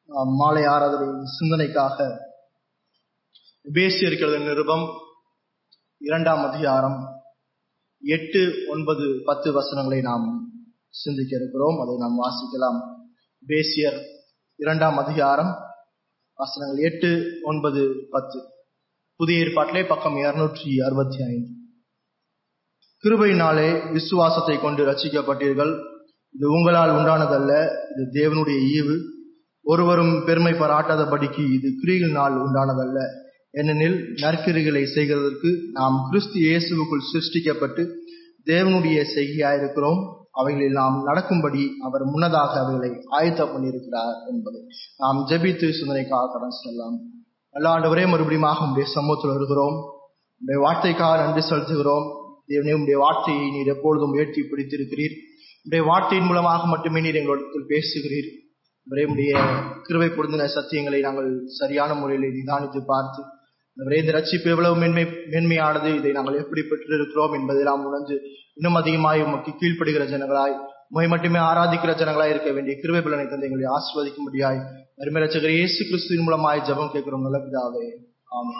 நாம் மாலை ஆராதனை சிந்தனைக்காக பேசியிருக்கிறது நிருபம் இரண்டாம் அதிகாரம் எட்டு ஒன்பது பத்து வசனங்களை நாம் சிந்திக்க இருக்கிறோம் அதை நாம் வாசிக்கலாம் பேசியர் இரண்டாம் அதிகாரம் வசனங்கள் எட்டு ஒன்பது பத்து புதிய ஏற்பாட்டிலே பக்கம் இருநூற்றி அறுபத்தி ஐந்து கிருபையினாலே விசுவாசத்தை கொண்டு ரட்சிக்கப்பட்டீர்கள் இது உங்களால் உண்டானதல்ல இது தேவனுடைய ஈவு ஒருவரும் பெருமை பாராட்டாதபடிக்கு இது கிரிகளினால் உண்டானதல்ல ஏனெனில் நற்கிரிகளை செய்கிறதற்கு நாம் கிறிஸ்து இயேசுவுக்குள் சிருஷ்டிக்கப்பட்டு தேவனுடைய செய்கையாயிருக்கிறோம் அவைகளில் நாம் நடக்கும்படி அவர் முன்னதாக அவைகளை ஆயத்தம் பண்ணியிருக்கிறார் என்பதை நாம் ஜெபித்து சிந்தனைக்காக கடன் செல்லலாம் நல்ல ஆண்டவரே மறுபடியும் உடைய சமூகத்தில் வருகிறோம் உடைய வார்த்தைக்காக நன்றி செலுத்துகிறோம் தேவனே உடைய வார்த்தையை நீர் எப்பொழுதும் உயர்த்தி பிடித்திருக்கிறீர் உடைய வார்த்தையின் மூலமாக மட்டுமே நீர் எங்களிடத்தில் பேசுகிறீர் உடைய கிருவை பொருந்தின சத்தியங்களை நாங்கள் சரியான முறையில் நிதானித்து பார்த்து இந்த ரட்சிப்பு எவ்வளவு மென்மை மென்மையானது இதை நாங்கள் எப்படி பெற்றிருக்கிறோம் என்பதை நாம் உணர்ந்து இன்னும் அதிகமாய் உமக்கு கீழ்ப்படுகிற ஜனங்களாய் உமை மட்டுமே ஆராதிக்கிற ஜனங்களாய் இருக்க வேண்டிய கிருவை பலனை தந்தை எங்களை ஆசிர்வதிக்கும்படியாய் அருமை ரச்சகர் இயேசு கிறிஸ்துவின் மூலமாய் ஜபம் கேட்கிறோம் நல்ல பிதாவே ஆமே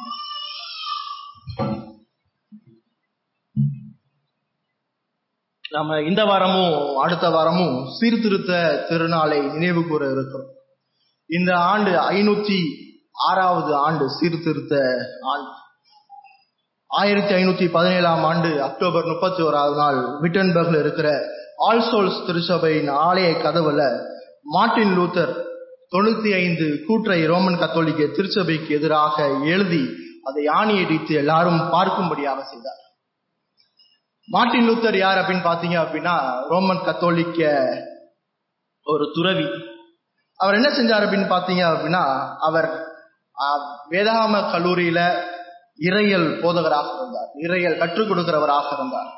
நம்ம இந்த வாரமும் அடுத்த வாரமும் சீர்திருத்த திருநாளை நினைவு கூற இருக்கிறோம் இந்த ஆண்டு ஐநூத்தி ஆறாவது ஆண்டு சீர்திருத்த ஆண்டு ஆயிரத்தி ஐநூத்தி பதினேழாம் ஆண்டு அக்டோபர் முப்பத்தி ஓராவது நாள் விட்டன்பர்க்ல இருக்கிற ஆல்சோல்ஸ் திருச்சபையின் ஆலய கதவுல மார்டின் லூத்தர் தொண்ணூத்தி ஐந்து கூற்றை ரோமன் கத்தோலிக்க திருச்சபைக்கு எதிராக எழுதி அதை ஆணி அடித்து எல்லாரும் பார்க்கும்படியாக செய்தார் மார்டின் லூத்தர் யார் அப்படின்னு பாத்தீங்க அப்படின்னா ரோமன் கத்தோலிக்க ஒரு துறவி அவர் என்ன செஞ்சார் அப்படின்னு பாத்தீங்க அப்படின்னா அவர் வேதாம கல்லூரியில இறையல் போதகராக இருந்தார் இறையல் கற்றுக் கொடுக்கிறவராக இருந்தார்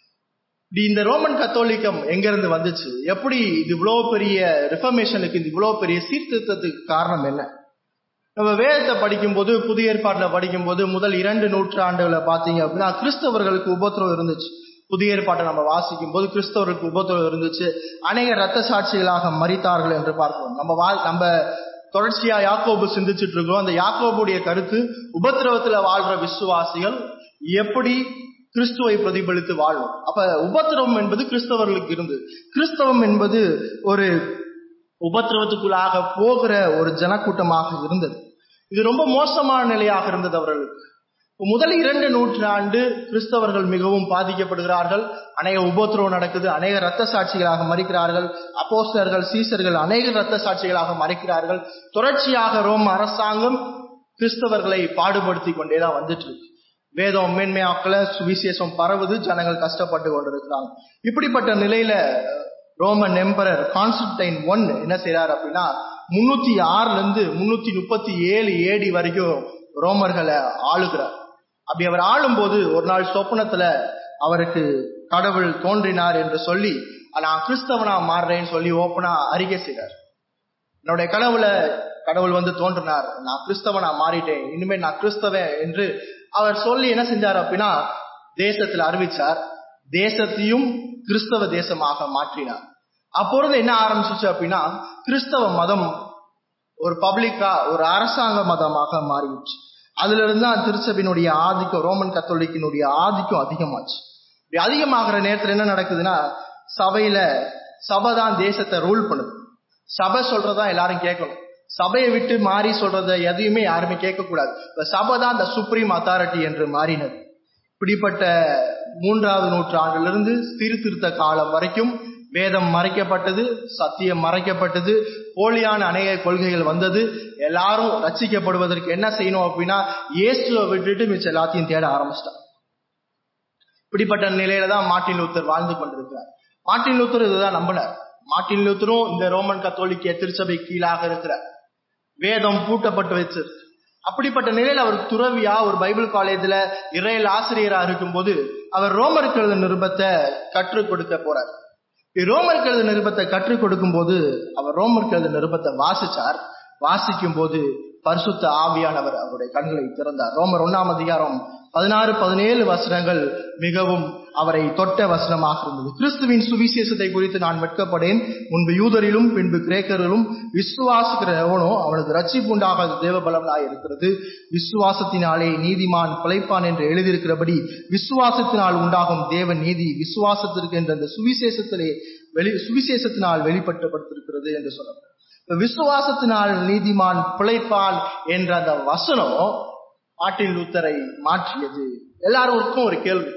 இந்த ரோமன் கத்தோலிக்கம் எங்க இருந்து வந்துச்சு எப்படி இது இவ்வளவு பெரிய ரிஃபர்மேஷனுக்கு இது இவ்வளவு பெரிய சீர்திருத்தத்துக்கு காரணம் என்ன நம்ம வேதத்தை படிக்கும்போது புதிய ஏற்பாட்டுல படிக்கும்போது முதல் இரண்டு நூற்றாண்டுகளை பாத்தீங்க அப்படின்னா கிறிஸ்தவர்களுக்கு உபத்திரம் இருந்துச்சு புதிய ஏற்பாட்டை நம்ம வாசிக்கும் போது கிறிஸ்தவர்களுக்கு உபத்திரம் இருந்துச்சு அநேக ரத்த சாட்சிகளாக மறித்தார்கள் என்று பார்க்கிறோம் நம்ம வா நம்ம தொடர்ச்சியா யாக்கோபு சிந்திச்சுட்டு இருக்கோம் அந்த யாக்கோபுடைய கருத்து உபத்திரவத்துல வாழ்ற விசுவாசிகள் எப்படி கிறிஸ்துவை பிரதிபலித்து வாழும் அப்ப உபத்திரவம் என்பது கிறிஸ்தவர்களுக்கு இருந்து கிறிஸ்தவம் என்பது ஒரு உபத்திரவத்துக்குள்ளாக போகிற ஒரு ஜனக்கூட்டமாக இருந்தது இது ரொம்ப மோசமான நிலையாக இருந்தது அவர்களுக்கு முதல் இரண்டு நூற்றாண்டு கிறிஸ்தவர்கள் மிகவும் பாதிக்கப்படுகிறார்கள் அநேக உபத்திரவம் நடக்குது அநேக ரத்த சாட்சிகளாக மறிக்கிறார்கள் அப்போஸ்டர்கள் சீசர்கள் அநேக ரத்த சாட்சிகளாக மறைக்கிறார்கள் தொடர்ச்சியாக ரோம் அரசாங்கம் கிறிஸ்தவர்களை பாடுபடுத்தி கொண்டேதான் வந்துட்டு இருக்கு வேதம் மேன்மையாக்கல சுவிசேஷம் பரவுது ஜனங்கள் கஷ்டப்பட்டு கொண்டிருக்கிறாங்க இப்படிப்பட்ட நிலையில ரோமன் எம்பரர் கான்ஸ்டன்டைன் ஒன் என்ன செய்யறாரு அப்படின்னா முன்னூத்தி ஆறுல இருந்து முன்னூத்தி முப்பத்தி ஏழு ஏடி வரைக்கும் ரோமர்களை ஆளுகிறார் அப்படி அவர் ஆளும்போது ஒரு நாள் சொப்பனத்துல அவருக்கு கடவுள் தோன்றினார் என்று சொல்லி நான் கிறிஸ்தவனா மாறுறேன்னு சொல்லி ஓப்பனா அறிக்கை செய்றார் என்னுடைய கடவுள கடவுள் வந்து தோன்றினார் நான் கிறிஸ்தவனா மாறிட்டேன் இனிமே நான் கிறிஸ்தவன் என்று அவர் சொல்லி என்ன செஞ்சார் அப்படின்னா தேசத்துல அறிவிச்சார் தேசத்தையும் கிறிஸ்தவ தேசமாக மாற்றினார் அப்பொழுது என்ன ஆரம்பிச்சிச்சு அப்படின்னா கிறிஸ்தவ மதம் ஒரு பப்ளிக்கா ஒரு அரசாங்க மதமாக மாறிடுச்சு அதுல இருந்து தான் திருச்சபினுடைய ஆதிக்கம் ரோமன் கத்தோலிக்கினுடைய ஆதிக்கம் அதிகமாச்சு இப்படி அதிகமாகிற நேரத்துல என்ன நடக்குதுன்னா சபையில சபை தான் தேசத்தை ரூல் பண்ணுது சபை சொல்றதா எல்லாரும் கேட்கணும் சபையை விட்டு மாறி சொல்றத எதையுமே யாருமே கேட்கக்கூடாது இப்ப சபை தான் இந்த சுப்ரீம் அத்தாரிட்டி என்று மாறினது இப்படிப்பட்ட மூன்றாவது நூற்றாண்டிலிருந்து சீர்திருத்த காலம் வரைக்கும் வேதம் மறைக்கப்பட்டது சத்தியம் மறைக்கப்பட்டது போலியான அநேக கொள்கைகள் வந்தது எல்லாரும் ரச்சிக்கப்படுவதற்கு என்ன செய்யணும் அப்படின்னா இயேசுவை விட்டுட்டு மிச்சம் எல்லாத்தையும் தேட ஆரம்பிச்சிட்டான் இப்படிப்பட்ட நிலையில தான் மார்ட்டின் லூத்தர் வாழ்ந்து கொண்டிருக்கிறார் மார்ட்டின் லூத்தர் இதுதான் நம்பினார் மார்ட்டின் லூத்தரும் இந்த ரோமன் கத்தோலிக்க திருச்சபை கீழாக இருக்கிறார் வேதம் பூட்டப்பட்டு வச்சிருக்கு அப்படிப்பட்ட நிலையில அவர் துறவியா ஒரு பைபிள் காலேஜ்ல இறையல் ஆசிரியரா இருக்கும்போது அவர் ரோமருக்கு எழுத நிருபத்தை கற்றுக் கொடுக்க போறார் ரோமருக்கு எழுத நிருபத்தை கற்றுக் கொடுக்கும் போது அவர் ரோமருக்கு எழுத நிருபத்தை வாசிச்சார் வாசிக்கும் போது பரிசுத்த ஆவியானவர் அவருடைய கண்களை திறந்தார் ரோமர் ஒன்னாம் அதிகாரம் பதினாறு பதினேழு வசனங்கள் மிகவும் அவரை தொட்ட வசனமாக இருந்தது கிறிஸ்துவின் சுவிசேஷத்தை குறித்து நான் வெட்கப்படேன் முன்பு யூதரிலும் பின்பு கிரேக்கரிலும் விசுவாசிக்கிற எவனோ அவனுக்கு ரட்சிப்பு உண்டாகாத தேவ பலனாய் இருக்கிறது விசுவாசத்தினாலே நீதிமான் பிழைப்பான் என்று எழுதியிருக்கிறபடி விசுவாசத்தினால் உண்டாகும் தேவ நீதி விசுவாசத்திற்கு என்ற அந்த சுவிசேஷத்திலே வெளி சுவிசேஷத்தினால் வெளிப்பட்டப்படுத்திருக்கிறது என்று சொல்லப்படும் இப்ப விசுவாசத்தினால் நீதிமான் பிழைப்பான் என்ற அந்த வசனம் மார்ட்டின் லூத்தரை மாற்றியது எல்லாருக்கும் ஒரு கேள்வி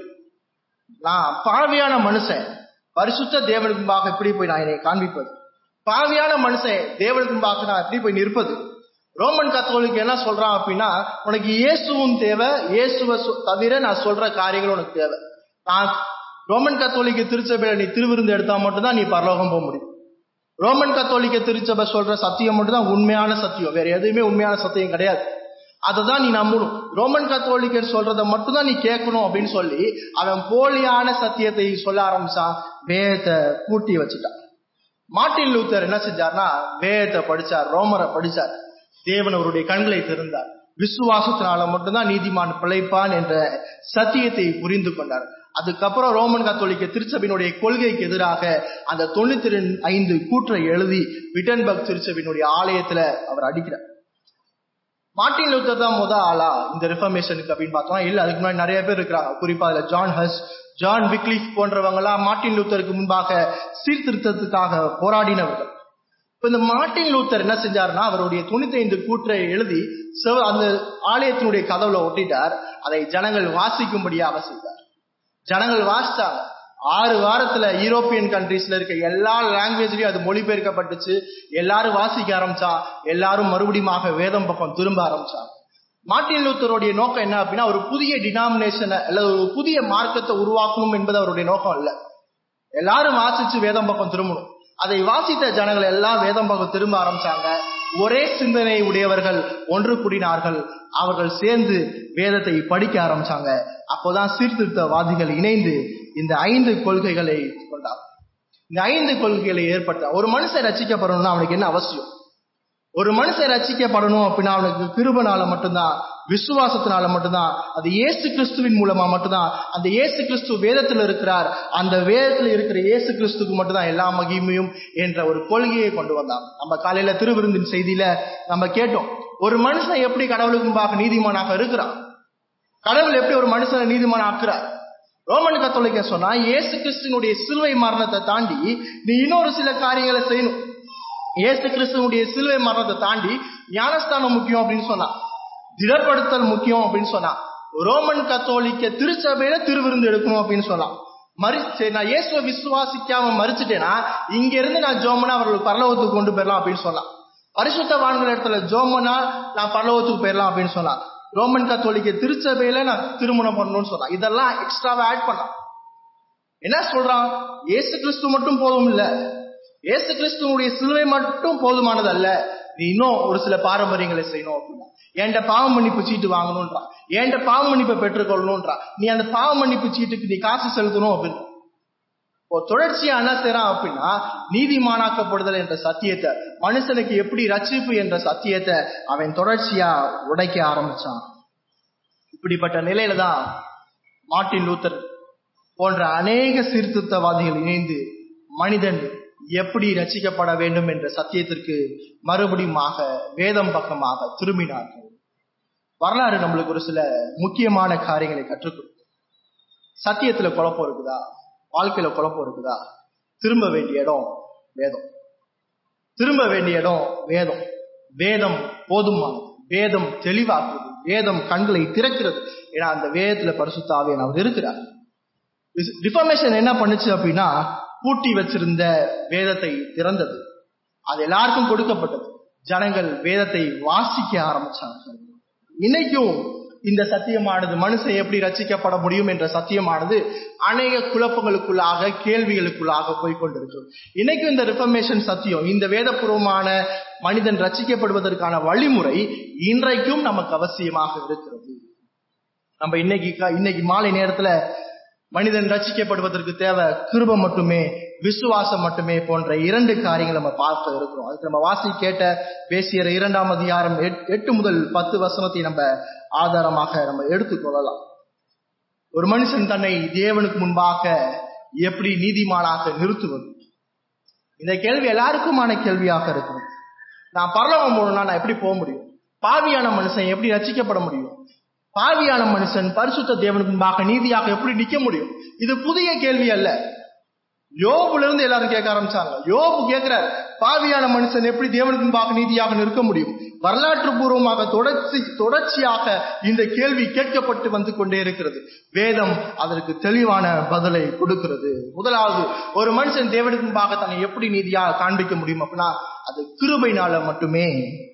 நான் பாவியான மனுஷன் பரிசுத்த தேவனுக்கு முன்பாக எப்படி போய் நான் என்னை காண்பிப்பது பாவியான மனுஷன் தேவனுக்கு முன்பாக நான் எப்படி போய் நிற்பது ரோமன் கத்தோலிக்கு என்ன சொல்றான் அப்படின்னா உனக்கு இயேசுவும் தேவை இயேசுவை சொ- தவிர நான் சொல்ற காரியங்கள் உனக்கு தேவை நான் ரோமன் கத்தோலிக்க திருச்சபையில நீ திருவிருந்து எடுத்தா மட்டும்தான் நீ பரலோகம் போக முடியும் ரோமன் கத்தோலிக்க திருச்சபை சொல்ற சத்தியம் மட்டும்தான் உண்மையான சத்தியம் வேற எதுவுமே உண்மையான சத்தியம் கிடையாது அதை தான் நீ நம்பணும் ரோமன் கத்தோலிக்கர் சொல்றத மட்டும்தான் நீ கேட்கணும் அப்படின்னு சொல்லி அவன் போலியான சத்தியத்தை சொல்ல ஆரம்பிச்சான் வேதத்தை பூட்டி வச்சுட்டான் மார்ட்டின் லூத்தர் என்ன செஞ்சார்னா வேதத்தை படிச்சார் ரோமரை படிச்சார் தேவன் அவருடைய கண்களை திறந்தார் விசுவாசத்தினால மட்டும்தான் நீதிமான் பிழைப்பான் என்ற சத்தியத்தை புரிந்து கொண்டார் அதுக்கப்புறம் ரோமன் கத்தோலிக்க திருச்சபையினுடைய கொள்கைக்கு எதிராக அந்த தொண்ணூத்தி ஐந்து கூற்றை எழுதி விட்டன்பர்க் திருச்சபையினுடைய ஆலயத்துல அவர் அடிக்கிறார் மார்ட்டின் லூத்தர் தான் முத ஆளா இந்த ரிஃபர்மேஷனுக்கு அப்படின்னு பார்த்தோம்னா இல்ல அதுக்கு முன்னாடி நிறைய பேர் இருக்கிறாங்க குறிப்பா அதுல ஜான் ஹஸ் ஜான் விக்லிஃப் போன்றவங்க எல்லாம் மார்ட்டின் லூத்தருக்கு முன்பாக சீர்திருத்தத்துக்காக போராடினவர்கள் இப்ப இந்த மார்ட்டின் லூத்தர் என்ன செஞ்சாருன்னா அவருடைய தொண்ணூத்தி ஐந்து கூற்றை எழுதி செவ- அந்த ஆலயத்தினுடைய கதவுல ஒட்டிட்டார் அதை ஜனங்கள் வாசிக்கும்படியாக செய்தார் ஜனங்கள் வாசிச்சாங்க ஆறு வாரத்துல யூரோப்பியன் கண்ட்ரீஸ்ல இருக்க எல்லா லாங்குவேஜ்லயும் அது மொழிபெயர்க்கப்பட்டுச்சு எல்லாரும் வாசிக்க ஆரம்பிச்சா எல்லாரும் மறுபடியுமாக வேதம் பக்கம் திரும்ப ஆரம்பிச்சாங்க மார்ட்டின் லூத்தருடைய நோக்கம் என்ன அப்படின்னா ஒரு புதிய டினாமினேஷனை அல்லது ஒரு புதிய மார்க்கத்தை உருவாக்கணும் என்பது அவருடைய நோக்கம் இல்ல எல்லாரும் வாசிச்சு வேதம் பக்கம் திரும்பணும் அதை வாசித்த ஜனங்கள் எல்லாம் வேதம் பக்கம் திரும்ப ஆரம்பிச்சாங்க ஒரே சிந்தனை உடையவர்கள் ஒன்று கூடினார்கள் அவர்கள் சேர்ந்து வேதத்தை படிக்க ஆரம்பிச்சாங்க அப்போதான் சீர்திருத்தவாதிகள் இணைந்து இந்த ஐந்து கொள்கைகளை கொண்டார் இந்த ஐந்து கொள்கைகளை ஏற்பட்ட ஒரு மனுஷன் ரசிக்கப்படணும்னா அவனுக்கு என்ன அவசியம் ஒரு மனுஷன் ரட்சிக்கப்படணும் அப்படின்னா அவனுக்கு கிருபனால மட்டும்தான் விசுவாசத்தினால மட்டும்தான் அது இயேசு கிறிஸ்துவின் மூலமா மட்டும்தான் அந்த இயேசு கிறிஸ்து வேதத்துல இருக்கிறார் அந்த வேதத்துல இருக்கிற இயேசு கிறிஸ்துக்கு மட்டும்தான் எல்லா மகிமையும் என்ற ஒரு கொள்கையை கொண்டு வந்தான் நம்ம காலையில திருவிருந்தின் செய்தியில நம்ம கேட்டோம் ஒரு மனுஷன் எப்படி கடவுளுக்கு முன்பாக நீதிமானாக இருக்கிறான் கடவுள் எப்படி ஒரு மனுஷனை நீதிமான் ஆக்குறார் ரோமன் கத்தோலிக்க சொன்னா இயேசு கிறிஸ்துனுடைய சிலுவை மரணத்தை தாண்டி நீ இன்னொரு சில காரியங்களை செய்யணும் இயேசு கிறிஸ்துவனுடைய சிலுவை மரணத்தை தாண்டி ஞானஸ்தானம் முக்கியம் அப்படின்னு சொன்னா திடப்படுத்தல் முக்கியம் அப்படின்னு சொன்னா ரோமன் கத்தோலிக்க திருச்சபையில திருவிருந்து எடுக்கணும் அப்படின்னு சொன்னான் மறி சரி நான் இயேசுவை விசுவாசிக்காம மறிச்சிட்டேன்னா இங்க இருந்து நான் ஜோமனா அவர்கள் பரலோகத்துக்கு கொண்டு போயிடலாம் அப்படின்னு சொன்னான் பரிசுத்தவான்கள் இடத்துல ஜோமனா நான் பரலோகத்துக்கு போயிடலாம் அப்படின்னு சொன்னான் ரோமன் கத்தோலிக்க திருச்சபையில நான் திருமணம் பண்ணணும்னு சொன்னான் இதெல்லாம் எக்ஸ்ட்ராவா ஆட் பண்ணான் என்ன சொல்றான் இயேசு கிறிஸ்து மட்டும் போதும் இல்ல இயேசு கிறிஸ்துவனுடைய சிலுவை மட்டும் போதுமானது அல்ல நீ இன்னும் ஒரு சில பாரம்பரியங்களை செய்யணும் அப்படின்னா என்கிட்ட பாவ மன்னிப்பு சீட்டு வாங்கணும்ன்றான் என்கிட்ட பாவ மன்னிப்பை பெற்றுக்கொள்ளணும்ன்றான் நீ அந்த பாவ மன்னிப்பு சீட்டுக்கு நீ காசு செலுத்தணும் அப்படின்னு இப்போ தொடர்ச்சியா என்ன செய்யறான் அப்படின்னா நீதிமானாக்கப்படுதல் என்ற சத்தியத்தை மனுஷனுக்கு எப்படி ரட்சிப்பு என்ற சத்தியத்தை அவன் தொடர்ச்சியா உடைக்க ஆரம்பிச்சான் இப்படிப்பட்ட நிலையில தான் மார்ட்டின் லூத்தர் போன்ற அநேக சீர்திருத்தவாதிகள் இணைந்து மனிதன் எப்படி ரசிக்கப்பட வேண்டும் என்ற சத்தியத்திற்கு மறுபடியுமாக வேதம் பக்கமாக திரும்பினார்கள் வரலாறு நம்மளுக்கு ஒரு சில முக்கியமான காரியங்களை கற்றுக் கொடுக்கும் சத்தியத்துல குழப்பம் இருக்குதா வாழ்க்கையில குழப்பம் இருக்குதா திரும்ப வேண்டிய இடம் வேதம் திரும்ப வேண்டிய இடம் வேதம் வேதம் போதுமானது வேதம் தெளிவாக்குது வேதம் கண்களை திறக்கிறது ஏன்னா அந்த வேதத்துல பரிசுத்த ஆவியன் அவர் இருக்கிறார் டிஃபர்மேஷன் என்ன பண்ணுச்சு அப்படின்னா பூட்டி வச்சிருந்த வேதத்தை திறந்தது அது எல்லாருக்கும் கொடுக்கப்பட்டது ஜனங்கள் வேதத்தை வாசிக்க ஆரம்பிச்சாங்க இன்னைக்கும் இந்த சத்தியமானது மனுஷன் எப்படி ரச்சிக்கப்பட முடியும் என்ற சத்தியமானது அநேக குழப்பங்களுக்குள்ளாக கேள்விகளுக்குள்ளாக போய்கொண்டிருக்கிறது இன்னைக்கும் இந்த ரிஃபர்மேஷன் சத்தியம் இந்த வேதபூர்வமான மனிதன் ரச்சிக்கப்படுவதற்கான வழிமுறை இன்றைக்கும் நமக்கு அவசியமாக இருக்கிறது நம்ம இன்னைக்கு இன்னைக்கு மாலை நேரத்துல மனிதன் ரச்சிக்கப்படுவதற்கு தேவை கிருபம் மட்டுமே விசுவாசம் மட்டுமே போன்ற இரண்டு காரியங்கள் நம்ம பார்க்க இருக்கிறோம் அதுக்கு நம்ம வாசி கேட்ட பேசிய இரண்டாம் அதிகாரம் எட்டு முதல் பத்து வசனத்தை நம்ம ஆதாரமாக நம்ம எடுத்துக்கொள்ளலாம் ஒரு மனுஷன் தன்னை தேவனுக்கு முன்பாக எப்படி நீதிமானாக நிறுத்துவது இந்த கேள்வி எல்லாருக்குமான கேள்வியாக இருக்கும் நான் பரலோகம் போகணும்னா நான் எப்படி போக முடியும் பாவியான மனுஷன் எப்படி ரசிக்கப்பட முடியும் பாவியான மனுஷன் பரிசுத்த தேவனுக்கு முன்பாக நீதியாக எப்படி நிக்க முடியும் இது புதிய கேள்வி அல்ல யோபுல இருந்து எல்லாரும் கேட்க ஆரம்பிச்சாங்க யோபு கேட்கிறார் பாவியான மனுஷன் எப்படி தேவனுக்கு முன்பாக நீதியாக நிற்க முடியும் வரலாற்று பூர்வமாக தொடர்ச்சி தொடர்ச்சியாக இந்த கேள்வி கேட்கப்பட்டு வந்து கொண்டே இருக்கிறது வேதம் அதற்கு தெளிவான பதிலை கொடுக்கிறது முதலாவது ஒரு மனுஷன் தேவனுக்கு முன்பாக தன்னை எப்படி நீதியாக காண்பிக்க முடியும் அப்படின்னா அது கிருபைனால மட்டுமே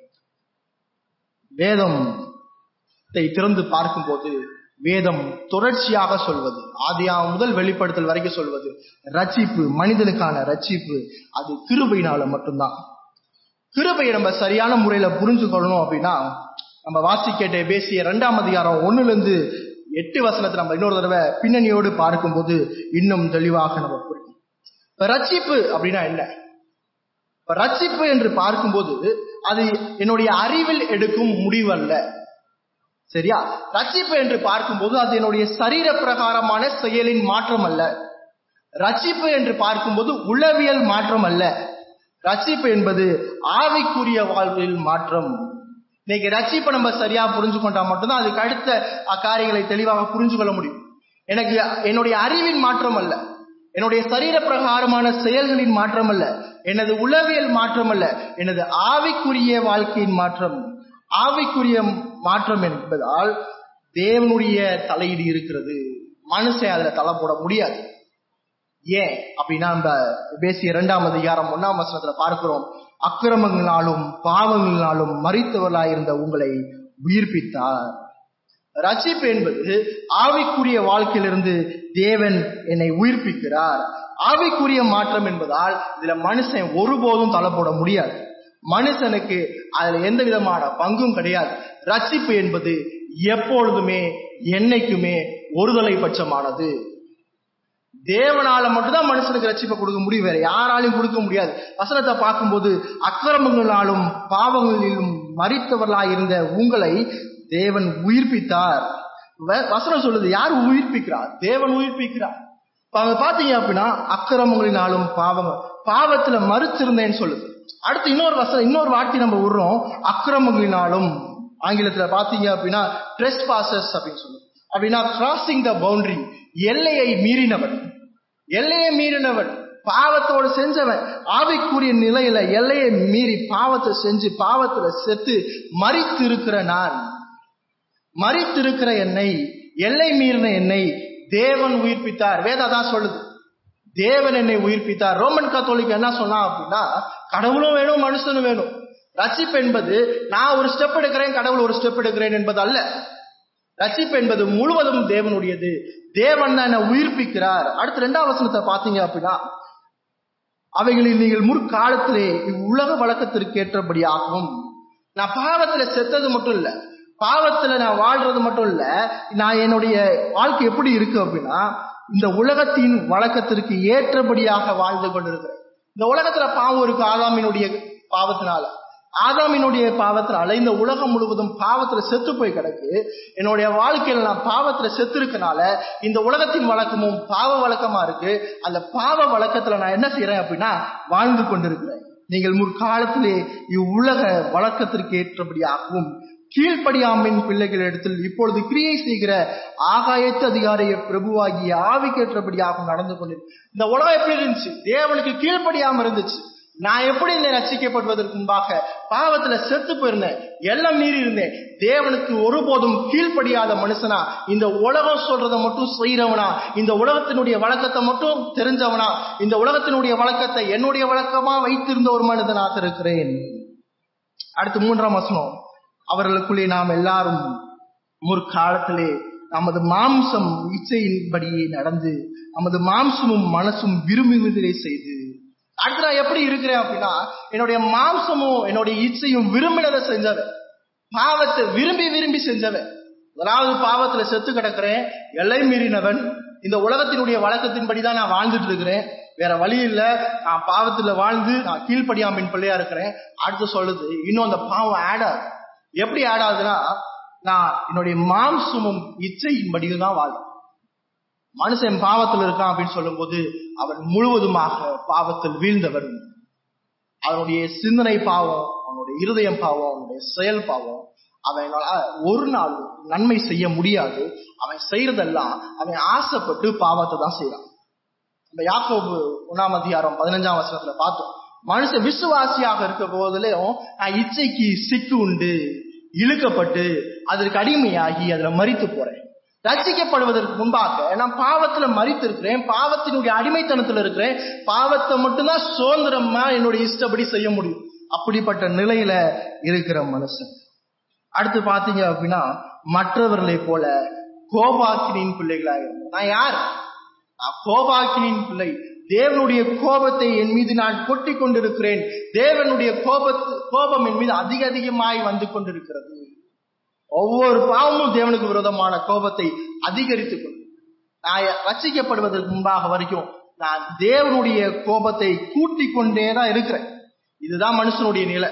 வேதம் திறந்து பார்க்கும்போது வேதம் தொடர்ச்சியாக சொல்வது ஆதியா முதல் வெளிப்படுத்தல் வரைக்கும் சொல்வது ரட்சிப்பு மனிதனுக்கான ரட்சிப்பு அது கிருபையினால மட்டும்தான் கிருபையை நம்ம சரியான முறையில புரிஞ்சுக்கொள்ளணும் அப்படின்னா நம்ம வாசிக்கேட்ட பேசிய இரண்டாம் அதிகாரம் ஒண்ணுல இருந்து எட்டு வசனத்தை நம்ம இன்னொரு தடவை பின்னணியோடு பார்க்கும்போது இன்னும் தெளிவாக நம்ம புரியும் இப்ப ரட்சிப்பு அப்படின்னா என்ன இப்ப ரட்சிப்பு என்று பார்க்கும்போது அது என்னுடைய அறிவில் எடுக்கும் முடிவல்ல சரியா ரட்சிப்பு என்று பார்க்கும்போது அது என்னுடைய சரீர பிரகாரமான செயலின் மாற்றம் அல்ல ரட்சிப்பு என்று பார்க்கும்போது உளவியல் மாற்றம் அல்ல ரட்சிப்பு என்பது ஆவிக்குரிய வாழ்வில் மாற்றம் இன்னைக்கு ரட்சிப்பை நம்ம சரியா புரிஞ்சு கொண்டா மட்டும்தான் அதுக்கு அடுத்த காரியங்களை தெளிவாக புரிஞ்சு கொள்ள முடியும் எனக்கு என்னுடைய அறிவின் மாற்றம் அல்ல என்னுடைய சரீர பிரகாரமான செயல்களின் மாற்றம் அல்ல எனது உளவியல் மாற்றம் அல்ல எனது ஆவிக்குரிய வாழ்க்கையின் மாற்றம் ஆவிக்குரிய மாற்றம் என்பதால் தேவனுடைய தலையீடு இருக்கிறது மனுஷன் அதுல தலை போட முடியாது ஏன் அப்படின்னா நம்ம பேசிய இரண்டாம் அதிகாரம் ஒன்னாம் வசனத்துல பார்க்கிறோம் அக்கிரமங்களினாலும் பாவங்களினாலும் மறித்தவர்களாயிருந்த உங்களை உயிர்ப்பித்தார் ரட்சிப்பு என்பது ஆவிக்குரிய வாழ்க்கையிலிருந்து தேவன் என்னை உயிர்ப்பிக்கிறார் ஆவிக்குரிய மாற்றம் என்பதால் இதுல மனுஷன் ஒருபோதும் தலை போட முடியாது மனுஷனுக்கு அதுல எந்த விதமான பங்கும் கிடையாது ரட்சிப்பு என்பது எப்பொழுதுமே என்னைக்குமே ஒருதலை பட்சமானது தேவனால மட்டும்தான் மனுஷனுக்கு ரட்சிப்பை கொடுக்க முடியும் வேற யாராலையும் கொடுக்க முடியாது வசனத்தை பார்க்கும்போது அக்கிரமங்களாலும் பாவங்களிலும் மறித்தவர்களாய் இருந்த உங்களை தேவன் உயிர்ப்பித்தார் வசனம் சொல்லுது யார் உயிர்ப்பிக்கிறார் தேவன் உயிர்ப்பிக்கிறார் அவங்க பாத்தீங்க அப்படின்னா அக்கிரமங்களினாலும் பாவம் பாவத்துல மறுத்திருந்தேன்னு சொல்லுது அடுத்து இன்னொரு வசனம் இன்னொரு வார்த்தை நம்ம விடுறோம் அக்கிரமங்களினாலும் ஆங்கிலத்துல பாத்தீங்க அப்படின்னா ட்ரெஸ் பாசஸ் அப்படின்னு சொல்லுவோம் அப்படின்னா கிராசிங் த பவுண்டரி எல்லையை மீறினவன் எல்லையை மீறினவன் பாவத்தோடு செஞ்சவன் ஆவிக்குரிய நிலையில எல்லையை மீறி பாவத்தை செஞ்சு பாவத்துல செத்து மறித்து இருக்கிற நான் மறித்திருக்கிற என்னை எல்லை மீறின என்னை தேவன் உயிர்ப்பித்தார் வேதா தான் சொல்லுது தேவன் என்னை உயிர்ப்பித்தார் ரோமன் கத்தோலிக்கு என்ன சொன்னா அப்படின்னா கடவுளும் வேணும் மனுஷனும் வேணும் ரட்சிப்பு என்பது நான் ஒரு ஸ்டெப் எடுக்கிறேன் கடவுள் ஒரு ஸ்டெப் எடுக்கிறேன் என்பது அல்ல ரட்சிப்பு என்பது முழுவதும் தேவனுடையது தேவன் தான் என்னை உயிர்ப்பிக்கிறார் அடுத்து ரெண்டாம் வசனத்தை பாத்தீங்க அப்படின்னா அவைகளில் நீங்கள் முற்காலத்திலே இவ்வுலக வழக்கத்திற்கு ஏற்றபடியாகவும் நான் பாவத்துல செத்தது மட்டும் இல்ல பாவத்துல நான் வாழ்றது மட்டும் இல்ல நான் என்னுடைய வாழ்க்கை எப்படி இருக்கு அப்படின்னா இந்த உலகத்தின் வழக்கத்திற்கு ஏற்றபடியாக வாழ்ந்து கொண்டிருக்கிறேன் இந்த உலகத்துல பாவம் இருக்கு ஆதாமினுடைய பாவத்தினால ஆதாமினுடைய பாவத்தினால இந்த உலகம் முழுவதும் பாவத்துல செத்து போய் கிடக்கு என்னுடைய வாழ்க்கையில நான் பாவத்துல செத்து இருக்கனால இந்த உலகத்தின் வழக்கமும் பாவ வழக்கமா இருக்கு அந்த பாவ வழக்கத்துல நான் என்ன செய்யறேன் அப்படின்னா வாழ்ந்து கொண்டிருக்கிறேன் நீங்கள் முற்காலத்திலே இவ்வுலக வழக்கத்திற்கு ஏற்றபடியாகவும் கீழ்ப்படியாமின் பிள்ளைகளிடத்தில் இப்பொழுது கிரியை செய்கிற ஆகாயத்து அதிகாரிய பிரபுவாகிய ஆவிக்கேற்றபடியாகவும் நடந்து கொண்டிருக்கு இந்த உலகம் எப்படி இருந்துச்சு தேவனுக்கு கீழ்ப்படியாம இருந்துச்சு நான் எப்படி இந்த ரசிக்கப்படுவதற்கு முன்பாக பாவத்துல செத்து போயிருந்தேன் எல்லாம் மீறி இருந்தேன் தேவனுக்கு ஒருபோதும் கீழ்ப்படியாத மனுஷனா இந்த உலகம் சொல்றதை மட்டும் செய்யறவனா இந்த உலகத்தினுடைய வழக்கத்தை மட்டும் தெரிஞ்சவனா இந்த உலகத்தினுடைய வழக்கத்தை என்னுடைய வழக்கமா வைத்திருந்த ஒரு மனிதனாக இருக்கிறேன் அடுத்து மூன்றாம் வசனம் அவர்களுக்குள்ளே நாம் எல்லாரும் முற்காலத்திலே நமது மாம்சம் இச்சையின்படியே நடந்து நமது மாம்சமும் மனசும் விரும்புவதிலே செய்து அடுத்து நான் எப்படி இருக்கிறேன் அப்படின்னா என்னுடைய மாம்சமும் என்னுடைய இச்சையும் விரும்பினதை செஞ்சவன் பாவத்தை விரும்பி விரும்பி செஞ்சவன் அதாவது பாவத்துல செத்து கிடக்கிறேன் எல்லை மீறினவன் இந்த உலகத்தினுடைய வழக்கத்தின்படிதான் நான் வாழ்ந்துட்டு இருக்கிறேன் வேற வழி இல்ல நான் பாவத்துல வாழ்ந்து நான் கீழ்ப்படியாமின் பிள்ளையா இருக்கிறேன் அடுத்து சொல்லுது இன்னும் அந்த பாவம் ஆட் ஆகுது எப்படி ஆட் ஆகுதுன்னா நான் என்னுடைய மாம்சமும் இச்சையின்படியும் தான் வாழ்றேன் மனுஷன் பாவத்தில் இருக்கான் அப்படின்னு சொல்லும்போது அவன் முழுவதுமாக பாவத்தில் வீழ்ந்தவன் அவனுடைய சிந்தனை பாவம் அவனுடைய இருதயம் பாவம் அவனுடைய செயல் பாவம் அவனால ஒரு நாள் நன்மை செய்ய முடியாது அவன் செய்யறதெல்லாம் அவன் ஆசைப்பட்டு பாவத்தை தான் செய்யறான் நம்ம யாக்கோபு ஒன்னாம் அதிகாரம் பதினஞ்சாம் வசனத்துல பார்த்தோம் மனுஷன் விசுவாசியாக இருக்க போதிலையும் நான் இச்சைக்கு சிக்கு உண்டு இழுக்கப்பட்டு அதற்கு அடிமையாகி அதுல மறித்து போறேன் ரட்சிக்கப்படுவதற்கு முன்பாக நான் பாவத்துல மறித்து இருக்கிறேன் பாவத்தினுடைய அடிமைத்தனத்துல இருக்கிறேன் பாவத்தை மட்டும்தான் சுதந்திரமா என்னுடைய இஷ்டப்படி செய்ய முடியும் அப்படிப்பட்ட நிலையில இருக்கிற மனுஷன் அடுத்து பாத்தீங்க அப்படின்னா மற்றவர்களை போல கோபாக்கினின் பிள்ளைகளா இருந்தோம் நான் யார் நான் கோபாக்கினின் பிள்ளை தேவனுடைய கோபத்தை என் மீது நான் கொட்டி கொண்டிருக்கிறேன் தேவனுடைய கோபத்து கோபம் என் மீது அதிக அதிகமாய் வந்து கொண்டிருக்கிறது ஒவ்வொரு பாவமும் தேவனுக்கு விரோதமான கோபத்தை அதிகரித்துக் கொண்டு நான் ரசிக்கப்படுவதற்கு முன்பாக வரைக்கும் நான் தேவனுடைய கோபத்தை கூட்டிக் கொண்டே தான் இருக்கிறேன் இதுதான் மனுஷனுடைய நிலை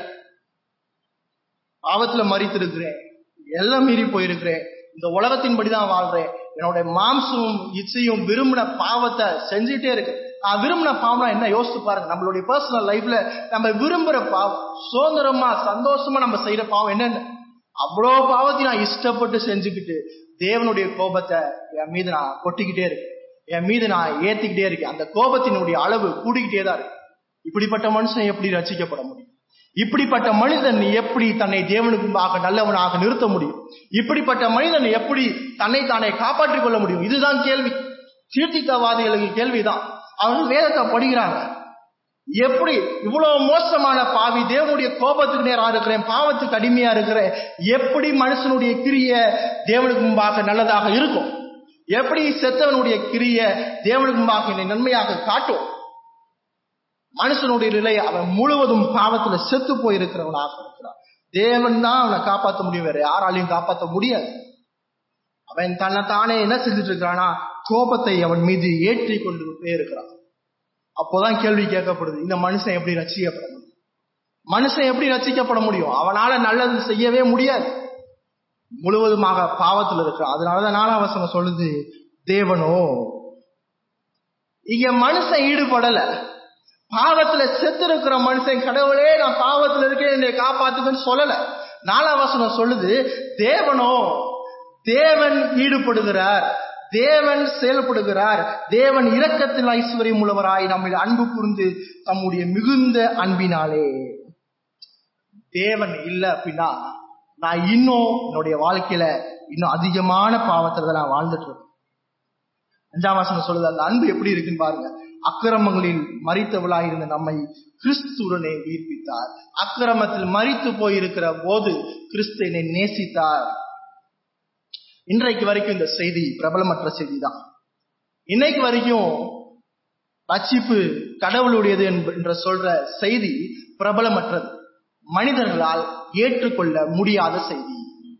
பாவத்துல மறித்திருக்கிறேன் எல்லாம் மீறி போயிருக்கிறேன் இந்த உலகத்தின்படிதான் வாழ்றேன் என்னுடைய மாம்சமும் இச்சையும் விரும்பின பாவத்தை செஞ்சுட்டே இருக்கு நான் விரும்பின பாவம்னா என்ன யோசிச்சு பாருங்க நம்மளுடைய பர்சனல் லைஃப்ல நம்ம விரும்புற பாவம் சுதந்திரமா சந்தோஷமா நம்ம செய்யற பாவம் என்னென்ன அவ்வளோ பாவத்தை நான் இஷ்டப்பட்டு செஞ்சுக்கிட்டு தேவனுடைய கோபத்தை என் மீது நான் கொட்டிக்கிட்டே இருக்கேன் என் மீது நான் ஏத்திக்கிட்டே இருக்கேன் அந்த கோபத்தினுடைய அளவு கூடிக்கிட்டே தான் இருக்கு இப்படிப்பட்ட மனுஷன் எப்படி ரசிக்கப்பட முடியும் இப்படிப்பட்ட மனிதன் எப்படி தன்னை தேவனுக்கு முன்பாக நல்லவனாக நிறுத்த முடியும் இப்படிப்பட்ட மனிதன் எப்படி தன்னை தானே காப்பாற்றிக் கொள்ள முடியும் இதுதான் கேள்வி சீர்திருத்தவாதிகளுக்கு கேள்விதான் அவர்கள் வேதத்தை படிக்கிறாங்க எப்படி இவ்வளவு மோசமான பாவி தேவனுடைய கோபத்துக்கு நேரா இருக்கிறேன் பாவத்துக்கு அடிமையா இருக்கிறேன் எப்படி மனுஷனுடைய கிரிய தேவனுக்கு முன்பாக நல்லதாக இருக்கும் எப்படி செத்தவனுடைய கிரிய தேவனுக்கு முன்பாக என்னை நன்மையாக காட்டும் மனுஷனுடைய நிலை அவன் முழுவதும் பாவத்துல செத்து போயிருக்கிறவனாக இருக்கிறான் தேவன் தான் அவனை காப்பாற்ற முடியும் வேற யாராலையும் காப்பாற்ற முடியாது அவன் தன்னை தானே என்ன செஞ்சுட்டு இருக்கிறானா கோபத்தை அவன் மீது ஏற்றி கொண்டு போயிருக்கிறான் அப்போதான் கேள்வி கேட்கப்படுது இந்த மனுஷன் எப்படி ரசிக்கப்பட முடியும் மனுஷன் எப்படி ரசிக்கப்பட முடியும் அவனால நல்லது செய்யவே முடியாது முழுவதுமாக பாவத்தில் இருக்கிறான் அதனாலதான் நாலாம் வசனம் சொல்லுது தேவனோ இங்க மனுஷன் ஈடுபடல பாவத்துல செத்து இருக்கிற மனுஷன் கடவுளே நான் பாவத்துல இருக்கேன் என்னை காப்பாத்துக்கன்னு சொல்லல நாலாம் வசனம் சொல்லுது தேவனோ தேவன் ஈடுபடுகிறார் தேவன் செயல்படுகிறார் தேவன் இரக்கத்தில் ஐஸ்வர்யம் உள்ளவராய் நம்மை அன்பு கூர்ந்து தம்முடைய மிகுந்த அன்பினாலே தேவன் இல்ல அப்படின்னா நான் இன்னும் என்னுடைய வாழ்க்கையில இன்னும் அதிகமான பாவத்துல நான் வாழ்ந்துட்டு இருக்கேன் அஞ்சாம் வாசனம் சொல்லுது அந்த அன்பு எப்படி இருக்குன்னு பாருங்க அக்கிரமங்களில் மறித்தவளாய் இருந்த நம்மை கிறிஸ்துடனே உயிர்ப்பித்தார் அக்கிரமத்தில் மறித்து போயிருக்கிற போது கிறிஸ்து என்னை நேசித்தார் இன்றைக்கு வரைக்கும் இந்த செய்தி பிரபலமற்ற செய்தி தான் இன்னைக்கு வரைக்கும் ரட்சிப்பு கடவுளுடையது என்ற சொல்ற செய்தி பிரபலமற்றது மனிதர்களால் ஏற்றுக்கொள்ள முடியாத செய்தி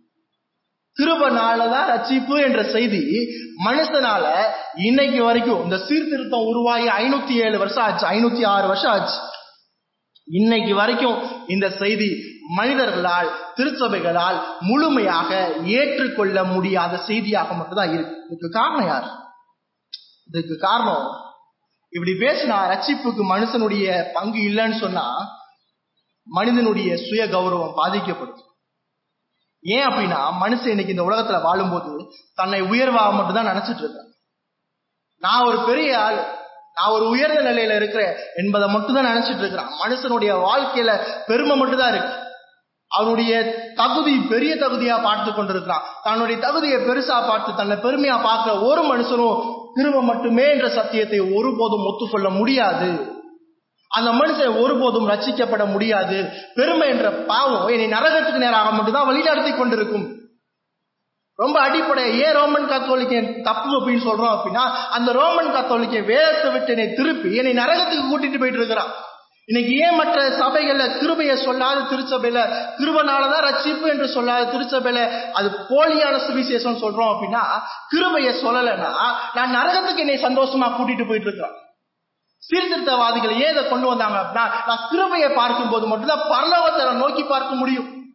கிருபனாலதான் ரட்சிப்பு என்ற செய்தி மனுஷனால இன்னைக்கு வரைக்கும் இந்த சீர்திருத்தம் உருவாகி ஐநூத்தி ஏழு வருஷம் ஆச்சு ஐநூத்தி ஆறு வருஷம் ஆச்சு இன்னைக்கு வரைக்கும் இந்த செய்தி மனிதர்களால் திருச்சபைகளால் முழுமையாக ஏற்றுக்கொள்ள முடியாத செய்தியாக மட்டும்தான் இருக்கு இதுக்கு காரணம் யார் இதுக்கு காரணம் இப்படி பேசினா ரட்சிப்புக்கு மனுஷனுடைய பங்கு இல்லைன்னு சொன்னா மனிதனுடைய சுய கௌரவம் பாதிக்கப்படுது ஏன் அப்படின்னா மனுஷன் இன்னைக்கு இந்த உலகத்துல வாழும்போது தன்னை உயர்வாக மட்டும்தான் நினைச்சிட்டு இருக்கான் நான் ஒரு பெரிய ஆள் நான் ஒரு உயர்ந்த நிலையில இருக்கிறேன் என்பதை மட்டும் தான் நினைச்சிட்டு இருக்கிறான் மனுஷனுடைய வாழ்க்கையில பெருமை மட்டும் தான் இருக்கு அவனுடைய தகுதி பெரிய தகுதியா பார்த்து கொண்டிருக்கிறான் தன்னுடைய தகுதியை பெருசா பார்த்து தன்னை பெருமையா பார்க்கிற ஒரு மனுஷனும் திரும்ப மட்டுமே என்ற சத்தியத்தை ஒருபோதும் ஒத்துக்கொள்ள முடியாது அந்த மனுஷன் ஒருபோதும் ரட்சிக்கப்பட முடியாது பெருமை என்ற பாவம் என்னை நரகத்துக்கு நேராக மட்டும்தான் வழிநடத்தி கொண்டிருக்கும் ரொம்ப அடிப்படை ஏன் ரோமன் கத்தோலிக்க தப்பு அப்படின்னு சொல்றோம் அப்படின்னா அந்த ரோமன் கத்தோலிக்க வேதத்தை விட்டு என்னை திருப்பி என்னை நரகத்துக்கு கூட்டிட்டு போயிட்டு இருக்கிறான் இன்னைக்கு ஏன் மற்ற சபைகள்ல கிருபையை சொல்லாத திருச்சபையில கிருபனாலதான் ரட்சிப்பு என்று சொல்லாத திருச்சபையில அது போலியான சுவிசேஷம் சொல்றோம் அப்படின்னா கிருபையை சொல்லலைன்னா நான் நரகத்துக்கு என்னை சந்தோஷமா கூட்டிட்டு போயிட்டு இருக்கிறேன் சீர்திருத்தவாதிகள் ஏன் இதை கொண்டு வந்தாங்க அப்படின்னா நான் கிருபையை பார்க்கும் போது மட்டும்தான் பரலோகத்தை நோக்கி பார்க்க முடியும்